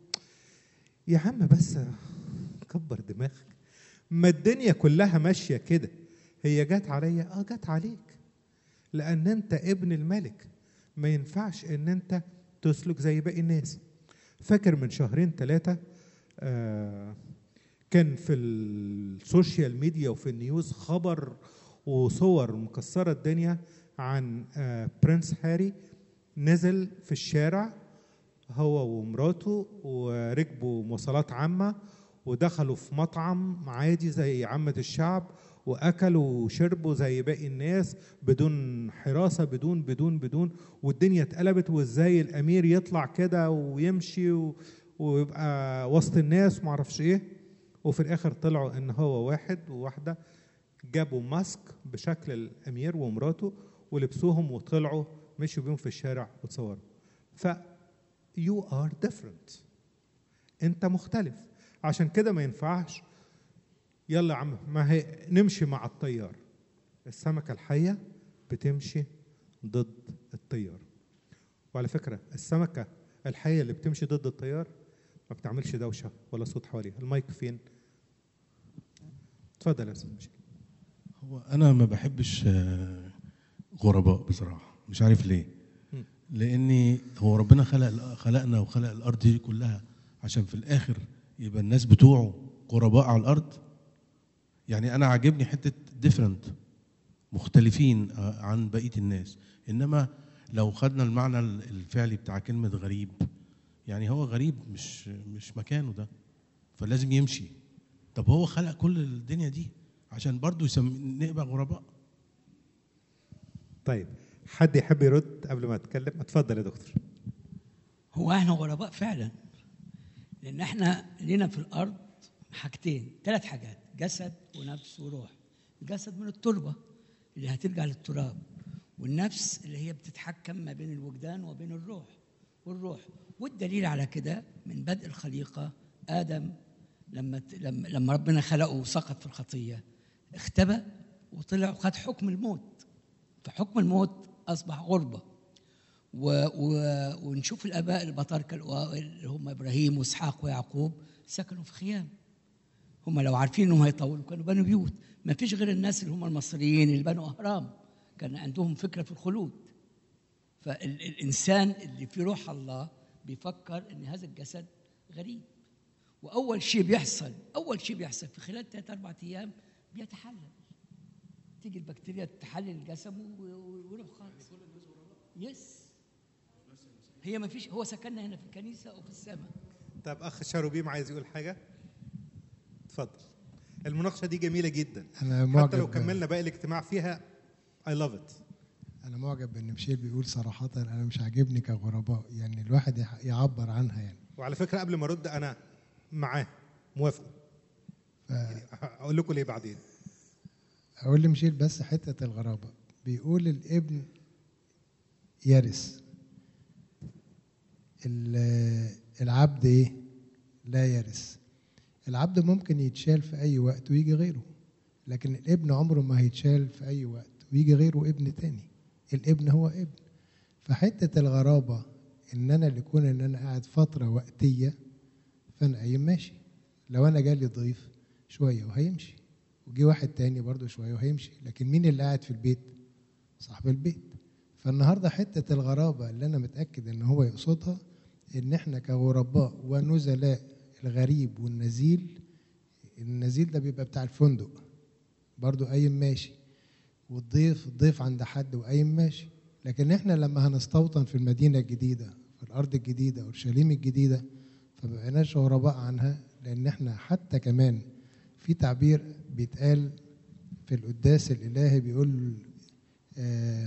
يا عم بس كبر دماغك ما الدنيا كلها ماشيه كده هي جت عليا اه جت عليك لان انت ابن الملك ما ينفعش ان انت تسلك زي باقي الناس فاكر من شهرين ثلاثه آه كان في السوشيال ميديا وفي النيوز خبر وصور مكسرة الدنيا عن آه، برنس هاري نزل في الشارع هو ومراته وركبوا مواصلات عامة ودخلوا في مطعم عادي زي عامة الشعب وأكلوا وشربوا زي باقي الناس بدون حراسة بدون بدون بدون والدنيا اتقلبت وازاي الأمير يطلع كده ويمشي و- ويبقى وسط الناس ومعرفش ايه وفي الاخر طلعوا ان هو واحد وواحده جابوا ماسك بشكل الامير ومراته ولبسوهم وطلعوا مشوا بيهم في الشارع وتصوروا ف you are different انت مختلف عشان كده ما ينفعش يلا يا عم ما هي نمشي مع التيار السمكه الحيه بتمشي ضد التيار وعلى فكره السمكه الحيه اللي بتمشي ضد التيار ما بتعملش دوشه ولا صوت حواليها المايك فين اتفضل يا استاذ مشيل هو انا ما بحبش آه، غرباء بصراحه مش عارف ليه مم. لاني هو ربنا خلق خلقنا وخلق الارض دي كلها عشان في الاخر يبقى الناس بتوعه غرباء على الارض يعني انا عاجبني حته ديفرنت مختلفين آه، عن بقيه الناس انما لو خدنا المعنى الفعلي بتاع كلمه غريب يعني هو غريب مش مش مكانه ده فلازم يمشي طب هو خلق كل الدنيا دي عشان برضه يسم... نبقى غرباء طيب حد يحب يرد قبل ما اتكلم اتفضل يا دكتور هو احنا غرباء فعلا لان احنا لينا في الارض حاجتين ثلاث حاجات جسد ونفس وروح الجسد من التربه اللي هترجع للتراب والنفس اللي هي بتتحكم ما بين الوجدان وبين الروح والروح والدليل على كده من بدء الخليقه ادم لما ت- لما لما ربنا خلقه وسقط في الخطيه اختبأ وطلع وخد حكم الموت فحكم الموت اصبح غربه و و ونشوف الاباء البطاركه الأوائل اللي هم ابراهيم واسحاق ويعقوب سكنوا في خيام هم لو عارفين انهم هيطولوا كانوا بنوا بيوت ما فيش غير الناس اللي هم المصريين اللي بنوا اهرام كان عندهم فكره في الخلود فالانسان اللي في روح الله بيفكر ان هذا الجسد غريب واول شيء بيحصل اول شيء بيحصل في خلال ثلاث اربع ايام بيتحلل تيجي البكتيريا تحلل الجسم و- و- ويروح خالص يس هي ما فيش هو سكننا هنا في الكنيسه وفي السماء طب اخ شاروبيم عايز يقول حاجه اتفضل المناقشه دي جميله جدا أنا حتى لو معجب كملنا باقي الاجتماع فيها I love it أنا معجب بإن مشيل بيقول صراحة أنا مش عاجبني كغرباء يعني الواحد يح- يعبر عنها يعني وعلى فكره قبل ما ارد انا معاه موافق اقول لكم ليه بعدين أقول لمشيل بس حتة الغرابة بيقول الابن يرث ال- العبد ايه لا يرث العبد ممكن يتشال في اي وقت ويجي غيره لكن الابن عمره ما هيتشال في اي وقت ويجي غيره ابن تاني الابن هو ابن فحته الغرابه ان انا اللي يكون ان انا قاعد فتره وقتيه فانا قايم ماشي لو انا جالي ضيف شويه وهيمشي وجي واحد تاني برضه شويه وهيمشي لكن مين اللي قاعد في البيت صاحب البيت فالنهارده حته الغرابه اللي انا متاكد ان هو يقصدها ان احنا كغرباء ونزلاء الغريب والنزيل النزيل ده بيبقى بتاع الفندق برضه قايم ماشي والضيف الضيف عند حد وقايم ماشي لكن احنا لما هنستوطن في المدينه الجديده في الارض الجديده اورشليم الجديده فما بقيناش غرباء عنها لان احنا حتى كمان في تعبير بيتقال في القداس الالهي بيقول آه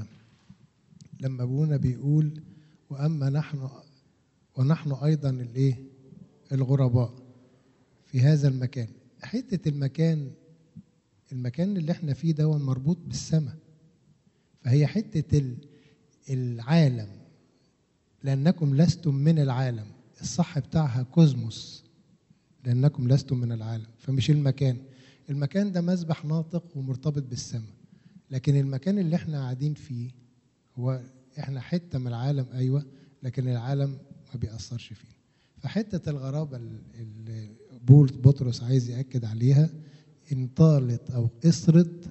لما ابونا بيقول واما نحن ونحن ايضا الايه الغرباء في هذا المكان حته المكان المكان اللي احنا فيه ده مربوط بالسماء فهي حته ال- العالم لانكم لستم من العالم الصح بتاعها كوزموس لانكم لستم من العالم فمش المكان المكان ده مسبح ناطق ومرتبط بالسماء لكن المكان اللي احنا قاعدين فيه هو احنا حته من العالم ايوه لكن العالم ما بيأثرش فينا فحته الغرابه اللي بول بطرس عايز ياكد عليها ان طالت او قصرت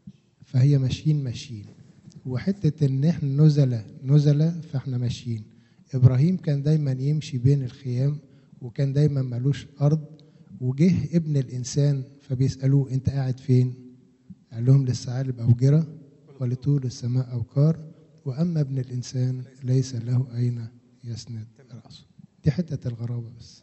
فهي ماشيين ماشيين وحته ان احنا نزله نزله فاحنا ماشيين ابراهيم كان دايما يمشي بين الخيام وكان دايما ملوش ارض وجه ابن الانسان فبيسالوه انت قاعد فين قال لهم للثعالب اوجره ولطول السماء اوكار واما ابن الانسان ليس له اين يسند راسه دي حته الغرابه بس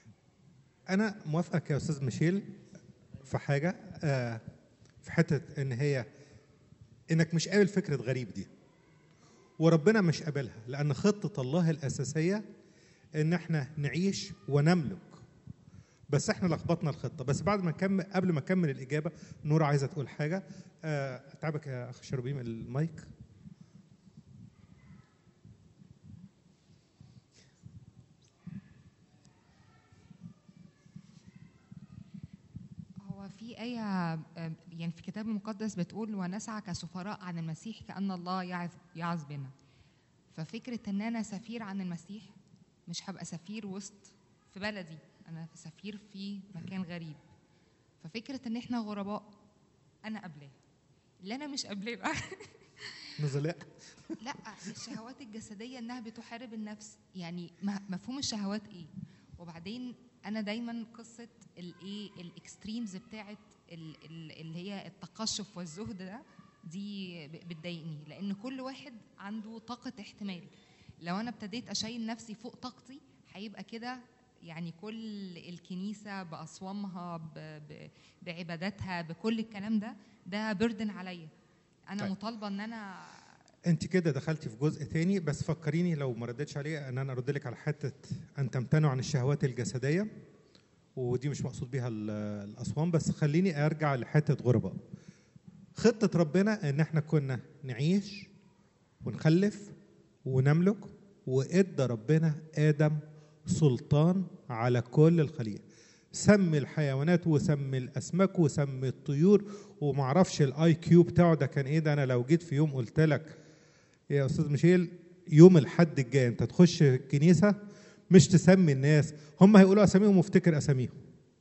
انا موافقك يا استاذ ميشيل في حاجه آه، في حته ان هي انك مش قابل فكره غريب دي وربنا مش قابلها لان خطه الله الاساسيه ان احنا نعيش ونملك بس احنا لخبطنا الخطه بس بعد ما نكمل قبل ما اكمل الاجابه نور عايزه تقول حاجه آه، تعبك يا اخ شربيم المايك هو في آية آه، يعني في الكتاب المقدس بتقول ونسعى كسفراء عن المسيح كأن الله يعظ يعظ بنا ففكرة إن أنا سفير عن المسيح مش هبقى سفير وسط في بلدي أنا سفير في مكان غريب ففكرة إن إحنا غرباء أنا قبلاه اللي أنا مش قبلاه بقى نزلاء لا الشهوات الجسديه انها بتحارب النفس يعني م- مفهوم الشهوات ايه وبعدين انا دايما قصه الايه الاكستريمز بتاعت ال- ال- اللي هي التقشف والزهد ده دي ب- بتضايقني لان كل واحد عنده طاقه احتمال لو انا ابتديت اشيل نفسي فوق طاقتي هيبقى كده يعني كل الكنيسه باصوامها ب- ب- بعباداتها بكل الكلام ده ده بردن عليا انا طيب. مطالبه ان انا انت كده دخلتي في جزء تاني بس فكريني لو ما ردتش عليه ان انا ارد لك على حته ان تمتنعوا عن الشهوات الجسديه ودي مش مقصود بيها ال- الاصوام بس خليني ارجع لحته غرباء خطه ربنا ان احنا كنا نعيش ونخلف ونملك وادى ربنا ادم سلطان على كل الخليقه سمي الحيوانات وسمي الاسماك وسمي الطيور ومعرفش الاي كيو بتاعه ده كان ايه ده انا لو جيت في يوم قلت لك يا استاذ ميشيل يوم الحد الجاي انت تخش الكنيسه مش تسمي الناس هم هيقولوا اساميهم وافتكر اساميهم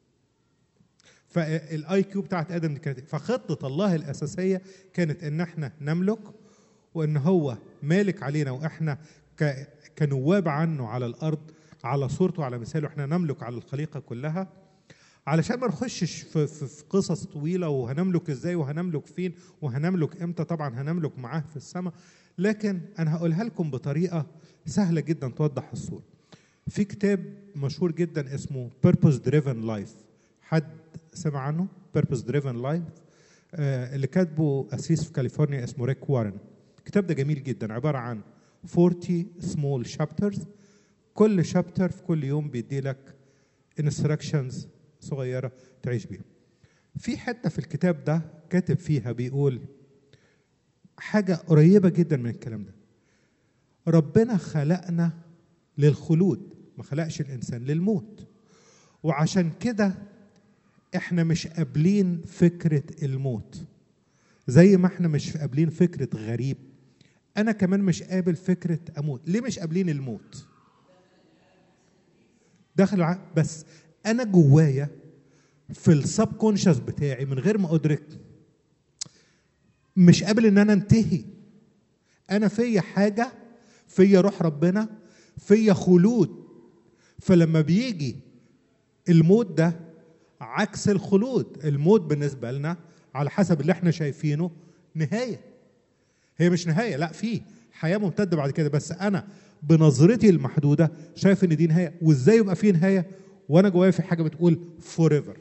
فالاي كيو بتاعت ادم دي كانت فخطه الله الاساسيه كانت ان احنا نملك وان هو مالك علينا واحنا ك- كنواب عنه على الارض على صورته وعلى مثاله احنا نملك على الخليقه كلها علشان ما نخشش في, في, في قصص طويله وهنملك ازاي وهنملك فين وهنملك امتى طبعا هنملك معاه في السماء لكن انا هقولها لكم بطريقه سهله جدا توضح الصوره في كتاب مشهور جدا اسمه Purpose Driven Life حد سمع عنه Purpose Driven Life آه اللي كاتبه أسيس في كاليفورنيا اسمه ريك وارن الكتاب ده جميل جدا عبارة عن 40 small chapters كل شابتر في كل يوم بيدي لك instructions صغيرة تعيش بيها في حتة في الكتاب ده كاتب فيها بيقول حاجة قريبة جدا من الكلام ده ربنا خلقنا للخلود ما خلقش الانسان للموت وعشان كده احنا مش قابلين فكره الموت زي ما احنا مش قابلين فكره غريب انا كمان مش قابل فكره اموت ليه مش قابلين الموت داخل الع... بس انا جوايا في السب كونشس بتاعي من غير ما ادرك مش قابل ان انا انتهي انا فيا حاجه فيا روح ربنا فيا خلود فلما بيجي الموت ده عكس الخلود الموت بالنسبه لنا على حسب اللي احنا شايفينه نهايه هي مش نهايه لا في حياه ممتده بعد كده بس انا بنظرتي المحدوده شايف ان دي نهايه وازاي يبقى في نهايه وانا جوايا في حاجه بتقول فور ايفر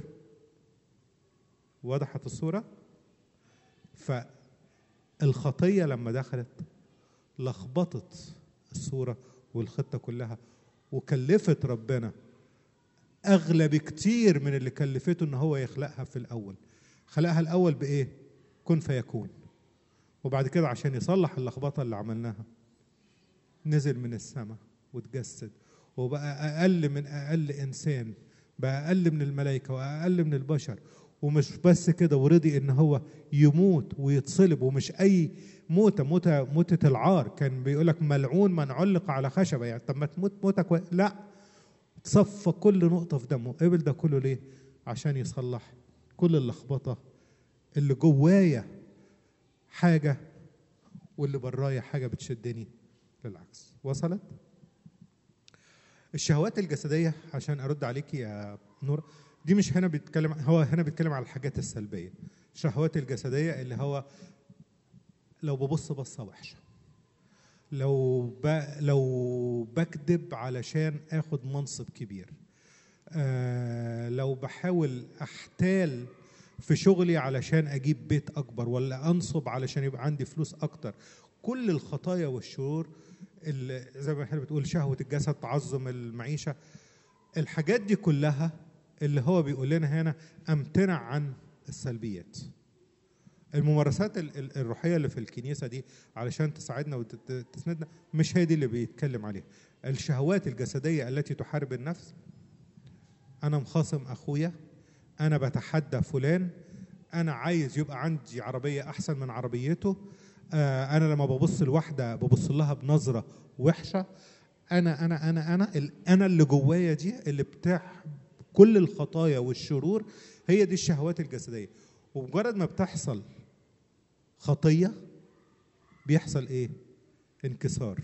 وضحت الصوره فالخطيه لما دخلت لخبطت الصوره والخطه كلها وكلفت ربنا اغلى بكتير من اللي كلفته ان هو يخلقها في الاول خلقها الاول بايه كن فيكون وبعد كده عشان يصلح اللخبطه اللي عملناها نزل من السماء وتجسد وبقى اقل من اقل انسان بقى اقل من الملائكه واقل من البشر ومش بس كده ورضي ان هو يموت ويتصلب ومش اي موته موته موته العار كان بيقول لك ملعون من علق على خشبه يعني طب ما تموت موتك كوي... لا صفى كل نقطه في دمه قبل ده كله ليه عشان يصلح كل اللخبطه اللي جوايا حاجه واللي برايا حاجه بتشدني للعكس وصلت الشهوات الجسديه عشان ارد عليك يا نور دي مش هنا بيتكلم هو هنا بيتكلم على الحاجات السلبيه الشهوات الجسديه اللي هو لو ببص بصه وحشه لو ب... لو بكذب علشان اخد منصب كبير آه لو بحاول احتال في شغلي علشان اجيب بيت اكبر ولا انصب علشان يبقى عندي فلوس اكتر كل الخطايا والشرور اللي زي ما احنا بتقول شهوه الجسد تعظم المعيشه الحاجات دي كلها اللي هو بيقول لنا هنا امتنع عن السلبيات الممارسات الروحيه اللي في الكنيسه دي علشان تساعدنا وتسندنا مش هي دي اللي بيتكلم عليها الشهوات الجسديه التي تحارب النفس انا مخاصم اخويا انا بتحدى فلان انا عايز يبقى عندي عربيه احسن من عربيته آه انا لما ببص لواحده ببص لها بنظره وحشه انا انا انا انا انا اللي جوايا دي اللي بتاع كل الخطايا والشرور هي دي الشهوات الجسديه ومجرد ما بتحصل خطيه بيحصل ايه انكسار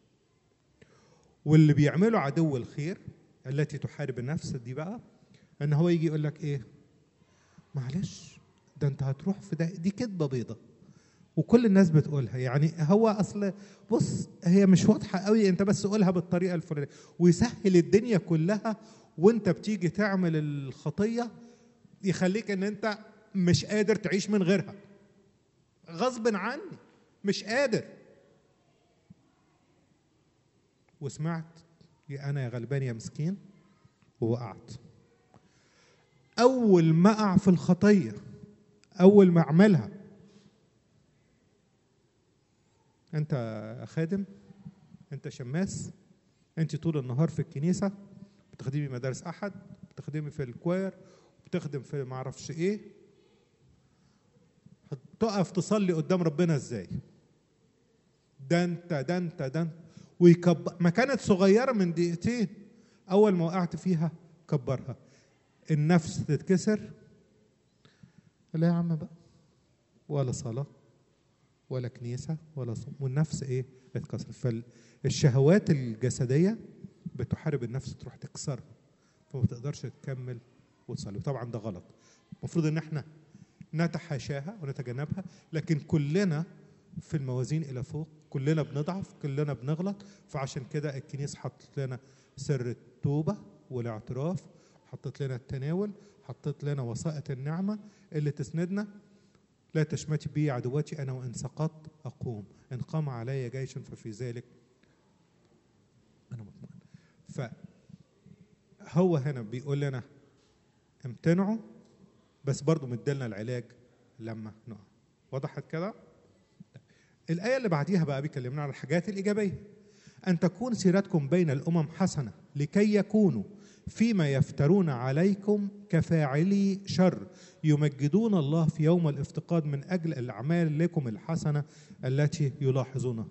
واللي بيعمله عدو الخير التي تحارب النفس دي بقى ان هو يجي يقول لك ايه معلش ده انت هتروح في ده دي كذبه بيضه وكل الناس بتقولها يعني هو اصل بص هي مش واضحه قوي انت بس قولها بالطريقه الفلانيه ويسهل الدنيا كلها وانت بتيجي تعمل الخطيه يخليك ان انت مش قادر تعيش من غيرها غصب عني مش قادر وسمعت يا انا يا غلبان يا مسكين ووقعت اول ما اقع في الخطيه اول ما اعملها انت خادم انت شماس انت طول النهار في الكنيسه بتخدمي مدارس احد بتخدمي في الكواير بتخدم في ما اعرفش ايه هتقف تصلي قدام ربنا ازاي ده انت ده انت ده انت ويكبر ما كانت صغيره من دقيقتين اول ما وقعت فيها كبرها النفس تتكسر لا يا عم بقى ولا صلاه ولا كنيسه ولا صوم والنفس ايه اتكسر فالشهوات الجسديه بتحارب النفس تروح تكسرها فما تقدرش تكمل وتصلي وطبعا ده غلط المفروض ان احنا نتحاشاها ونتجنبها لكن كلنا في الموازين الى فوق كلنا بنضعف كلنا بنغلط فعشان كده الكنيسه حطت لنا سر التوبه والاعتراف حطت لنا التناول حطت لنا وسائط النعمه اللي تسندنا لا تشمتي بي عدوتي انا وان سقطت اقوم ان قام علي جيش ففي ذلك انا مطمئن فهو هنا بيقول لنا امتنعوا بس برضه مدلنا العلاج لما نقع وضحت كده الآية اللي بعديها بقى بيكلمنا على الحاجات الإيجابية أن تكون سيرتكم بين الأمم حسنة لكي يكونوا فيما يفترون عليكم كفاعلي شر يمجدون الله في يوم الافتقاد من أجل الأعمال لكم الحسنة التي يلاحظونها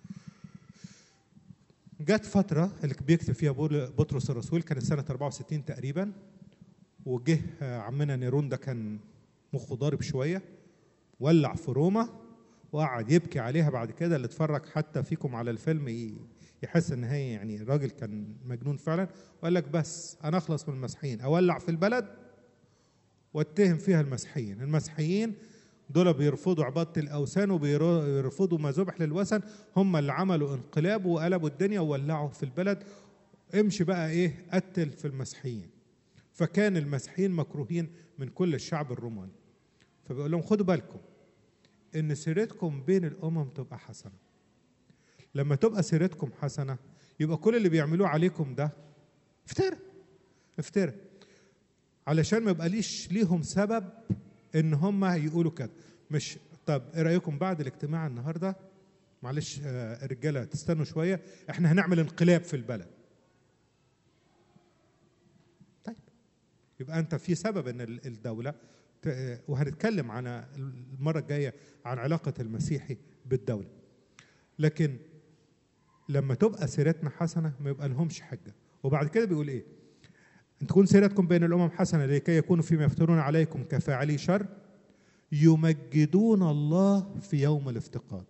جت فترة اللي بيكتب فيها بول- بطرس الرسول كانت سنة 64 تقريبا وجه آه، عمنا نيرون ده كان مخه ضارب شوية ولع في روما وقعد يبكي عليها بعد كده اللي اتفرج حتى فيكم على الفيلم ي- يحس ان هي يعني الراجل كان مجنون فعلا وقال لك بس انا اخلص من المسيحيين اولع في البلد واتهم فيها المسيحيين المسيحيين دول بيرفضوا عبادة الأوثان وبيرفضوا ما ذبح للوثن هم اللي عملوا انقلاب وقلبوا الدنيا وولعوا في البلد امشي بقى ايه قتل في المسيحيين فكان المسيحيين مكروهين من كل الشعب الروماني فبيقول لهم خدوا بالكم ان سيرتكم بين الامم تبقى حسنه لما تبقى سيرتكم حسنه يبقى كل اللي بيعملوه عليكم ده افترى افترى علشان ما يبقى ليش ليهم سبب ان هم يقولوا كده مش طب ايه رايكم بعد الاجتماع النهارده معلش آه، الرجاله تستنوا شويه احنا هنعمل انقلاب في البلد طيب يبقى انت في سبب ان ال- الدوله ت- وهنتكلم عن المره الجايه عن علاقه المسيحي بالدوله لكن لما تبقى سيرتنا حسنه ما يبقى لهمش حجه وبعد كده بيقول ايه ان تكون سيرتكم بين الامم حسنه لكي يكونوا فيما يفترون عليكم كفاعلي شر يمجدون الله في يوم الافتقاد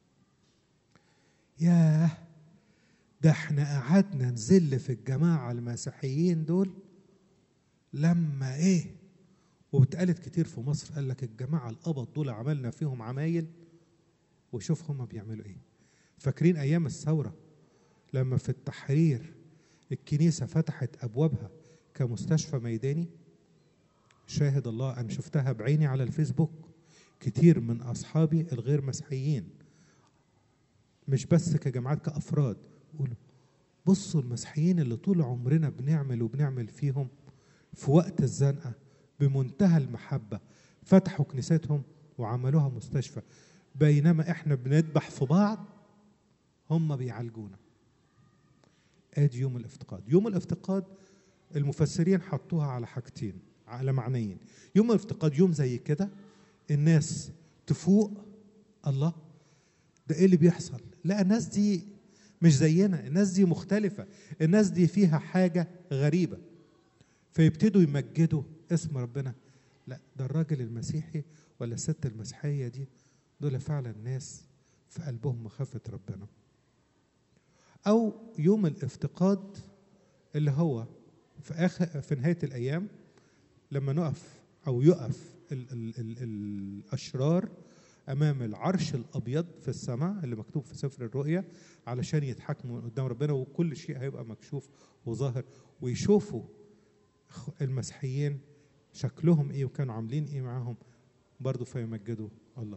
ياه ده احنا قعدنا نزل في الجماعه المسيحيين دول لما ايه واتقالت كتير في مصر قال لك الجماعه القبط دول عملنا فيهم عمايل وشوف هم بيعملوا ايه فاكرين ايام الثوره لما في التحرير الكنيسه فتحت ابوابها كمستشفى ميداني شاهد الله انا شفتها بعيني على الفيسبوك كتير من اصحابي الغير مسيحيين مش بس كجماعات كافراد يقولوا بصوا المسيحيين اللي طول عمرنا بنعمل وبنعمل فيهم في وقت الزنقه بمنتهى المحبه فتحوا كنيستهم وعملوها مستشفى بينما احنا بنذبح في بعض هم بيعالجونا ادي يوم الافتقاد يوم الافتقاد المفسرين حطوها على حاجتين على معنيين يوم الافتقاد يوم زي كده الناس تفوق الله ده ايه اللي بيحصل لا الناس دي مش زينا الناس دي مختلفة الناس دي فيها حاجة غريبة فيبتدوا يمجدوا اسم ربنا لا ده الراجل المسيحي ولا الست المسيحية دي دول فعلا ناس في قلبهم مخافة ربنا أو يوم الافتقاد اللي هو في آخر في نهاية الأيام لما نقف أو يقف ال ال ال الأشرار أمام العرش الأبيض في السماء اللي مكتوب في سفر الرؤيا علشان يتحاكموا قدام ربنا وكل شيء هيبقى مكشوف وظاهر ويشوفوا المسيحيين شكلهم ايه وكانوا عاملين ايه معاهم برضه فيمجدوا الله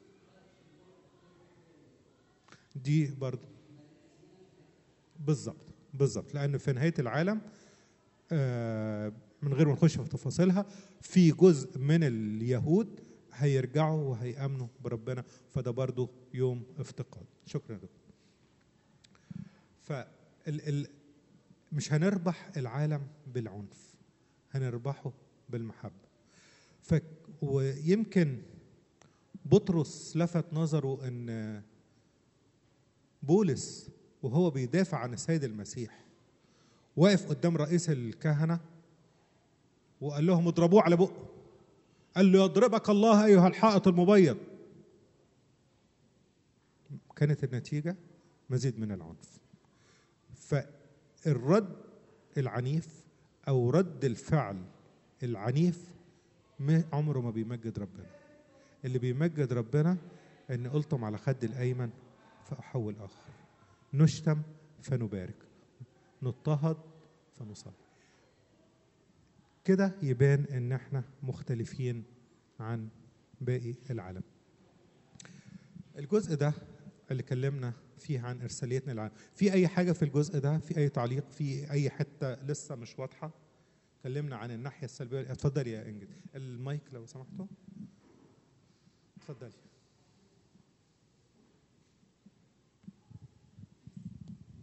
دي برضه بالظبط بالظبط لان في نهايه العالم آه من غير ما نخش في تفاصيلها في جزء من اليهود هيرجعوا وهيامنوا بربنا فده برضه يوم افتقاد شكرا لكم ف ال مش هنربح العالم بالعنف هنربحه بالمحبه ف ويمكن بطرس لفت نظره ان بولس وهو بيدافع عن السيد المسيح واقف قدام رئيس الكهنه وقال لهم اضربوه على بقه قال له يضربك الله ايها الحائط المبيض كانت النتيجه مزيد من العنف فالرد العنيف او رد الفعل العنيف ما عمره ما بيمجد ربنا اللي بيمجد ربنا ان قلتم على خد الايمن فاحول اخر نشتم فنبارك نضطهد فنصلي كده يبان ان احنا مختلفين عن باقي العالم الجزء ده اللي كلمنا فيه عن ارساليتنا للعالم في اي حاجه في الجزء ده في اي تعليق في اي حته لسه مش واضحه اتكلمنا عن الناحيه السلبيه اتفضل يا انجد المايك لو سمحتوا اتفضلي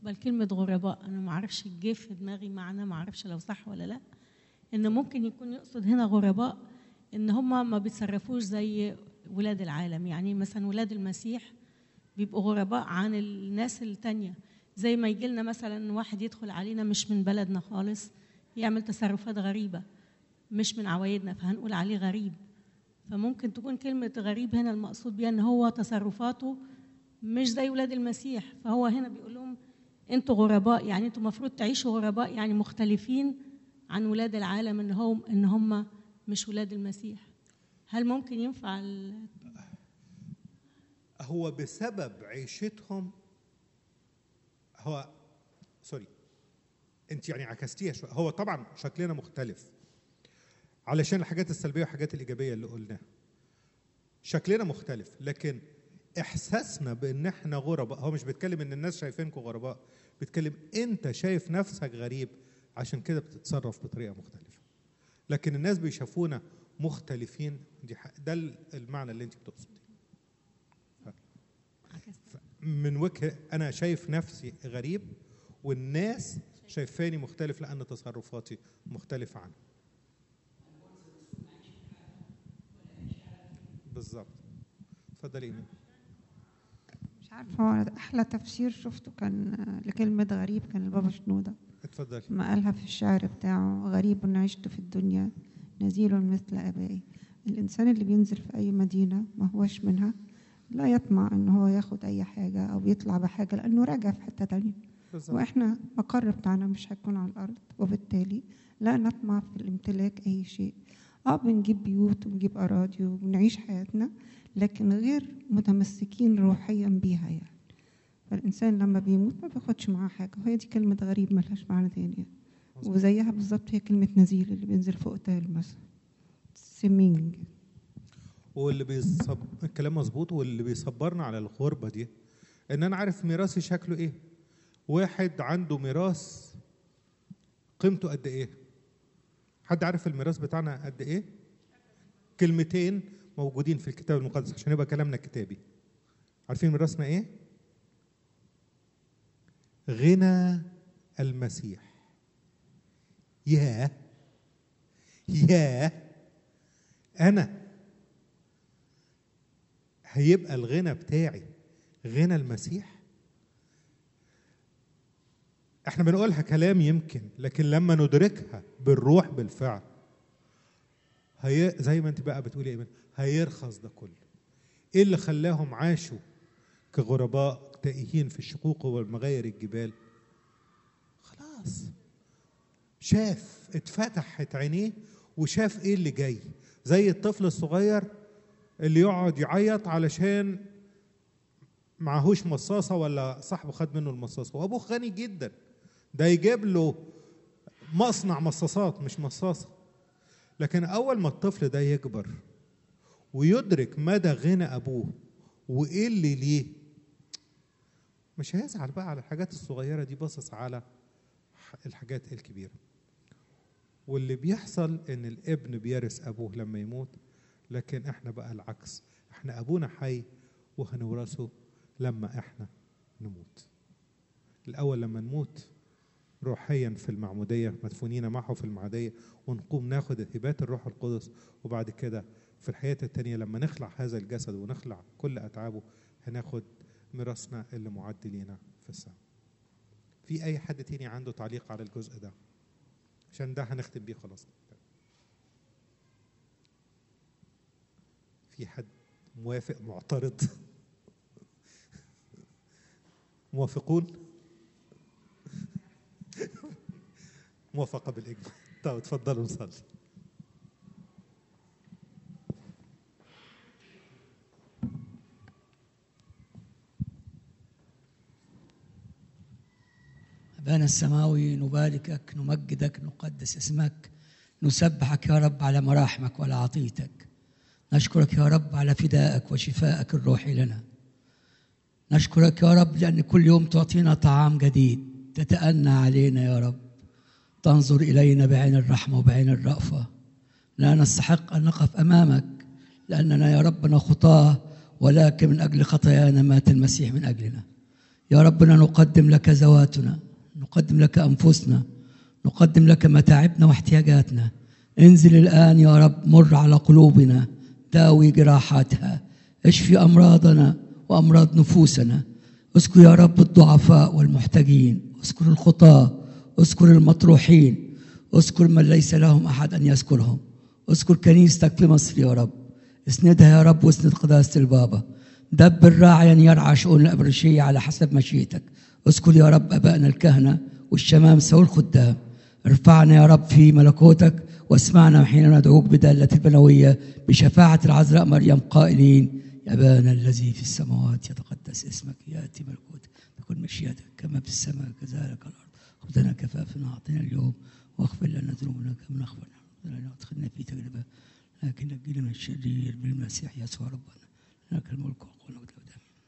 بالنسبه لكلمه غرباء انا ما اعرفش جه في دماغي معنى ما اعرفش لو صح ولا لا ان ممكن يكون يقصد هنا غرباء ان هم ما بيتصرفوش زي ولاد العالم يعني مثلا ولاد المسيح بيبقوا غرباء عن الناس التانية زي ما يجي لنا مثلا واحد يدخل علينا مش من بلدنا خالص يعمل تصرفات غريبة مش من عوايدنا فهنقول عليه غريب فممكن تكون كلمة غريب هنا المقصود بيها ان هو تصرفاته مش زي ولاد المسيح فهو هنا بيقول لهم انتوا غرباء يعني انتوا المفروض تعيشوا غرباء يعني مختلفين عن ولاد العالم ان هم ان هم مش ولاد المسيح هل ممكن ينفع ال- هو بسبب عيشتهم هو سوري انت يعني عكستيها شويه هو طبعا شكلنا مختلف علشان الحاجات السلبيه والحاجات الايجابيه اللي قلناها شكلنا مختلف لكن احساسنا بان احنا غرباء هو مش بيتكلم ان الناس شايفينكم غرباء بيتكلم انت شايف نفسك غريب عشان كده بتتصرف بطريقه مختلفه لكن الناس بيشوفونا مختلفين دي ح- ده المعنى اللي انت بتقصديه من وجه انا شايف نفسي غريب والناس شايفاني مختلف لان تصرفاتي مختلفه عنهم بالظبط اتفضلي ايمان مش عارفة هو أحلى تفسير شفته كان آه، لكلمة غريب كان البابا شنودة اتفضلي ما قالها في الشعر بتاعه غريب عشت في الدنيا نزيل مثل آبائي الإنسان اللي بينزل في أي مدينة ما هوش منها لا يطمع إن هو ياخد أي حاجة أو يطلع بحاجة لأنه راجع في حتة تانية بالظبط وإحنا مقر بتاعنا مش هيكون على الأرض وبالتالي لا نطمع في الامتلاك أي شيء اه بنجيب بيوت وبنجيب أراضي وبنعيش حياتنا لكن غير متمسكين روحيا بيها يعني فالإنسان لما بيموت ما بياخدش معاه حاجة وهي دي كلمة غريب ملهاش معنى تاني يعني. وزيها بالظبط هي كلمة نزيل اللي بينزل فوق تال مثلا سمينج واللي بيصب الكلام مظبوط واللي بيصبرنا على الغربه دي ان انا عارف ميراثي شكله ايه واحد عنده ميراث قيمته قد ايه حد عارف الميراث بتاعنا قد ايه كلمتين موجودين في الكتاب المقدس عشان يبقى كلامنا كتابي عارفين ميراثنا ايه غنى المسيح ياه ياه انا هيبقى الغنى بتاعي غنى المسيح احنا بنقولها كلام يمكن لكن لما ندركها بالروح بالفعل هي زي ما انت بقى بتقولي يا ايمان هيرخص ده كله ايه اللي خلاهم عاشوا كغرباء تائهين في الشقوق والمغاير الجبال خلاص شاف اتفتحت عينيه وشاف ايه اللي جاي زي الطفل الصغير اللي يقعد يعيط علشان معهوش مصاصة ولا صاحبه خد منه المصاصة وأبوه غني جدا ده يجيب له مصنع مصاصات مش مصاصة لكن أول ما الطفل ده يكبر ويدرك مدى غنى أبوه وإيه اللي ليه مش هيزعل بقى على الحاجات الصغيرة دي باصص على الحاجات الكبيرة واللي بيحصل إن الابن بيرث أبوه لما يموت لكن احنا بقى العكس احنا ابونا حي وهنورثه لما احنا نموت الاول لما نموت روحيا في المعموديه مدفونين معه في المعديه ونقوم ناخد هبات الروح القدس وبعد كده في الحياه التانيه لما نخلع هذا الجسد ونخلع كل اتعابه هناخد ميراثنا اللي معد لينا في السماء في اي حد تاني عنده تعليق على الجزء ده عشان ده هنختم بيه خلاص في حد موافق معترض موافقون موافقة بالإجماع طب اتفضلوا نصلي أبانا السماوي نباركك نمجدك نقدس اسمك نسبحك يا رب على مراحمك وعلى عطيتك نشكرك يا رب على فدائك وشفائك الروحي لنا نشكرك يا رب لأن كل يوم تعطينا طعام جديد تتأنى علينا يا رب تنظر إلينا بعين الرحمة وبعين الرأفة لا نستحق أن نقف أمامك لأننا يا ربنا خطاة ولكن من أجل خطايانا مات المسيح من أجلنا يا ربنا نقدم لك ذواتنا نقدم لك أنفسنا نقدم لك متاعبنا واحتياجاتنا انزل الآن يا رب مر على قلوبنا داوي جراحاتها اشفي أمراضنا وأمراض نفوسنا اذكر يا رب الضعفاء والمحتاجين اذكر الخطاة اذكر المطروحين اذكر من ليس لهم أحد أن يذكرهم اذكر كنيستك في مصر يا رب اسندها يا رب واسند قداسة البابا دبر راعيا يرعى شؤون الأبرشية على حسب مشيئتك اذكر يا رب أبائنا الكهنة والشمامسة والخدام ارفعنا يا رب في ملكوتك واسمعنا حين ندعوك بدالة البنوية بشفاعة العذراء مريم قائلين يا أبانا الذي في السماوات يتقدس اسمك يأتي ملكوتك تكن مشيئتك كما في السماء كذلك الأرض خذنا كفافنا أعطنا اليوم واغفر لنا ذنوبنا كما نغفر نحن لا تدخلنا في تجربة لكن نجينا من الشرير بالمسيح يسوع ربنا لك الملك والقوة والقدرة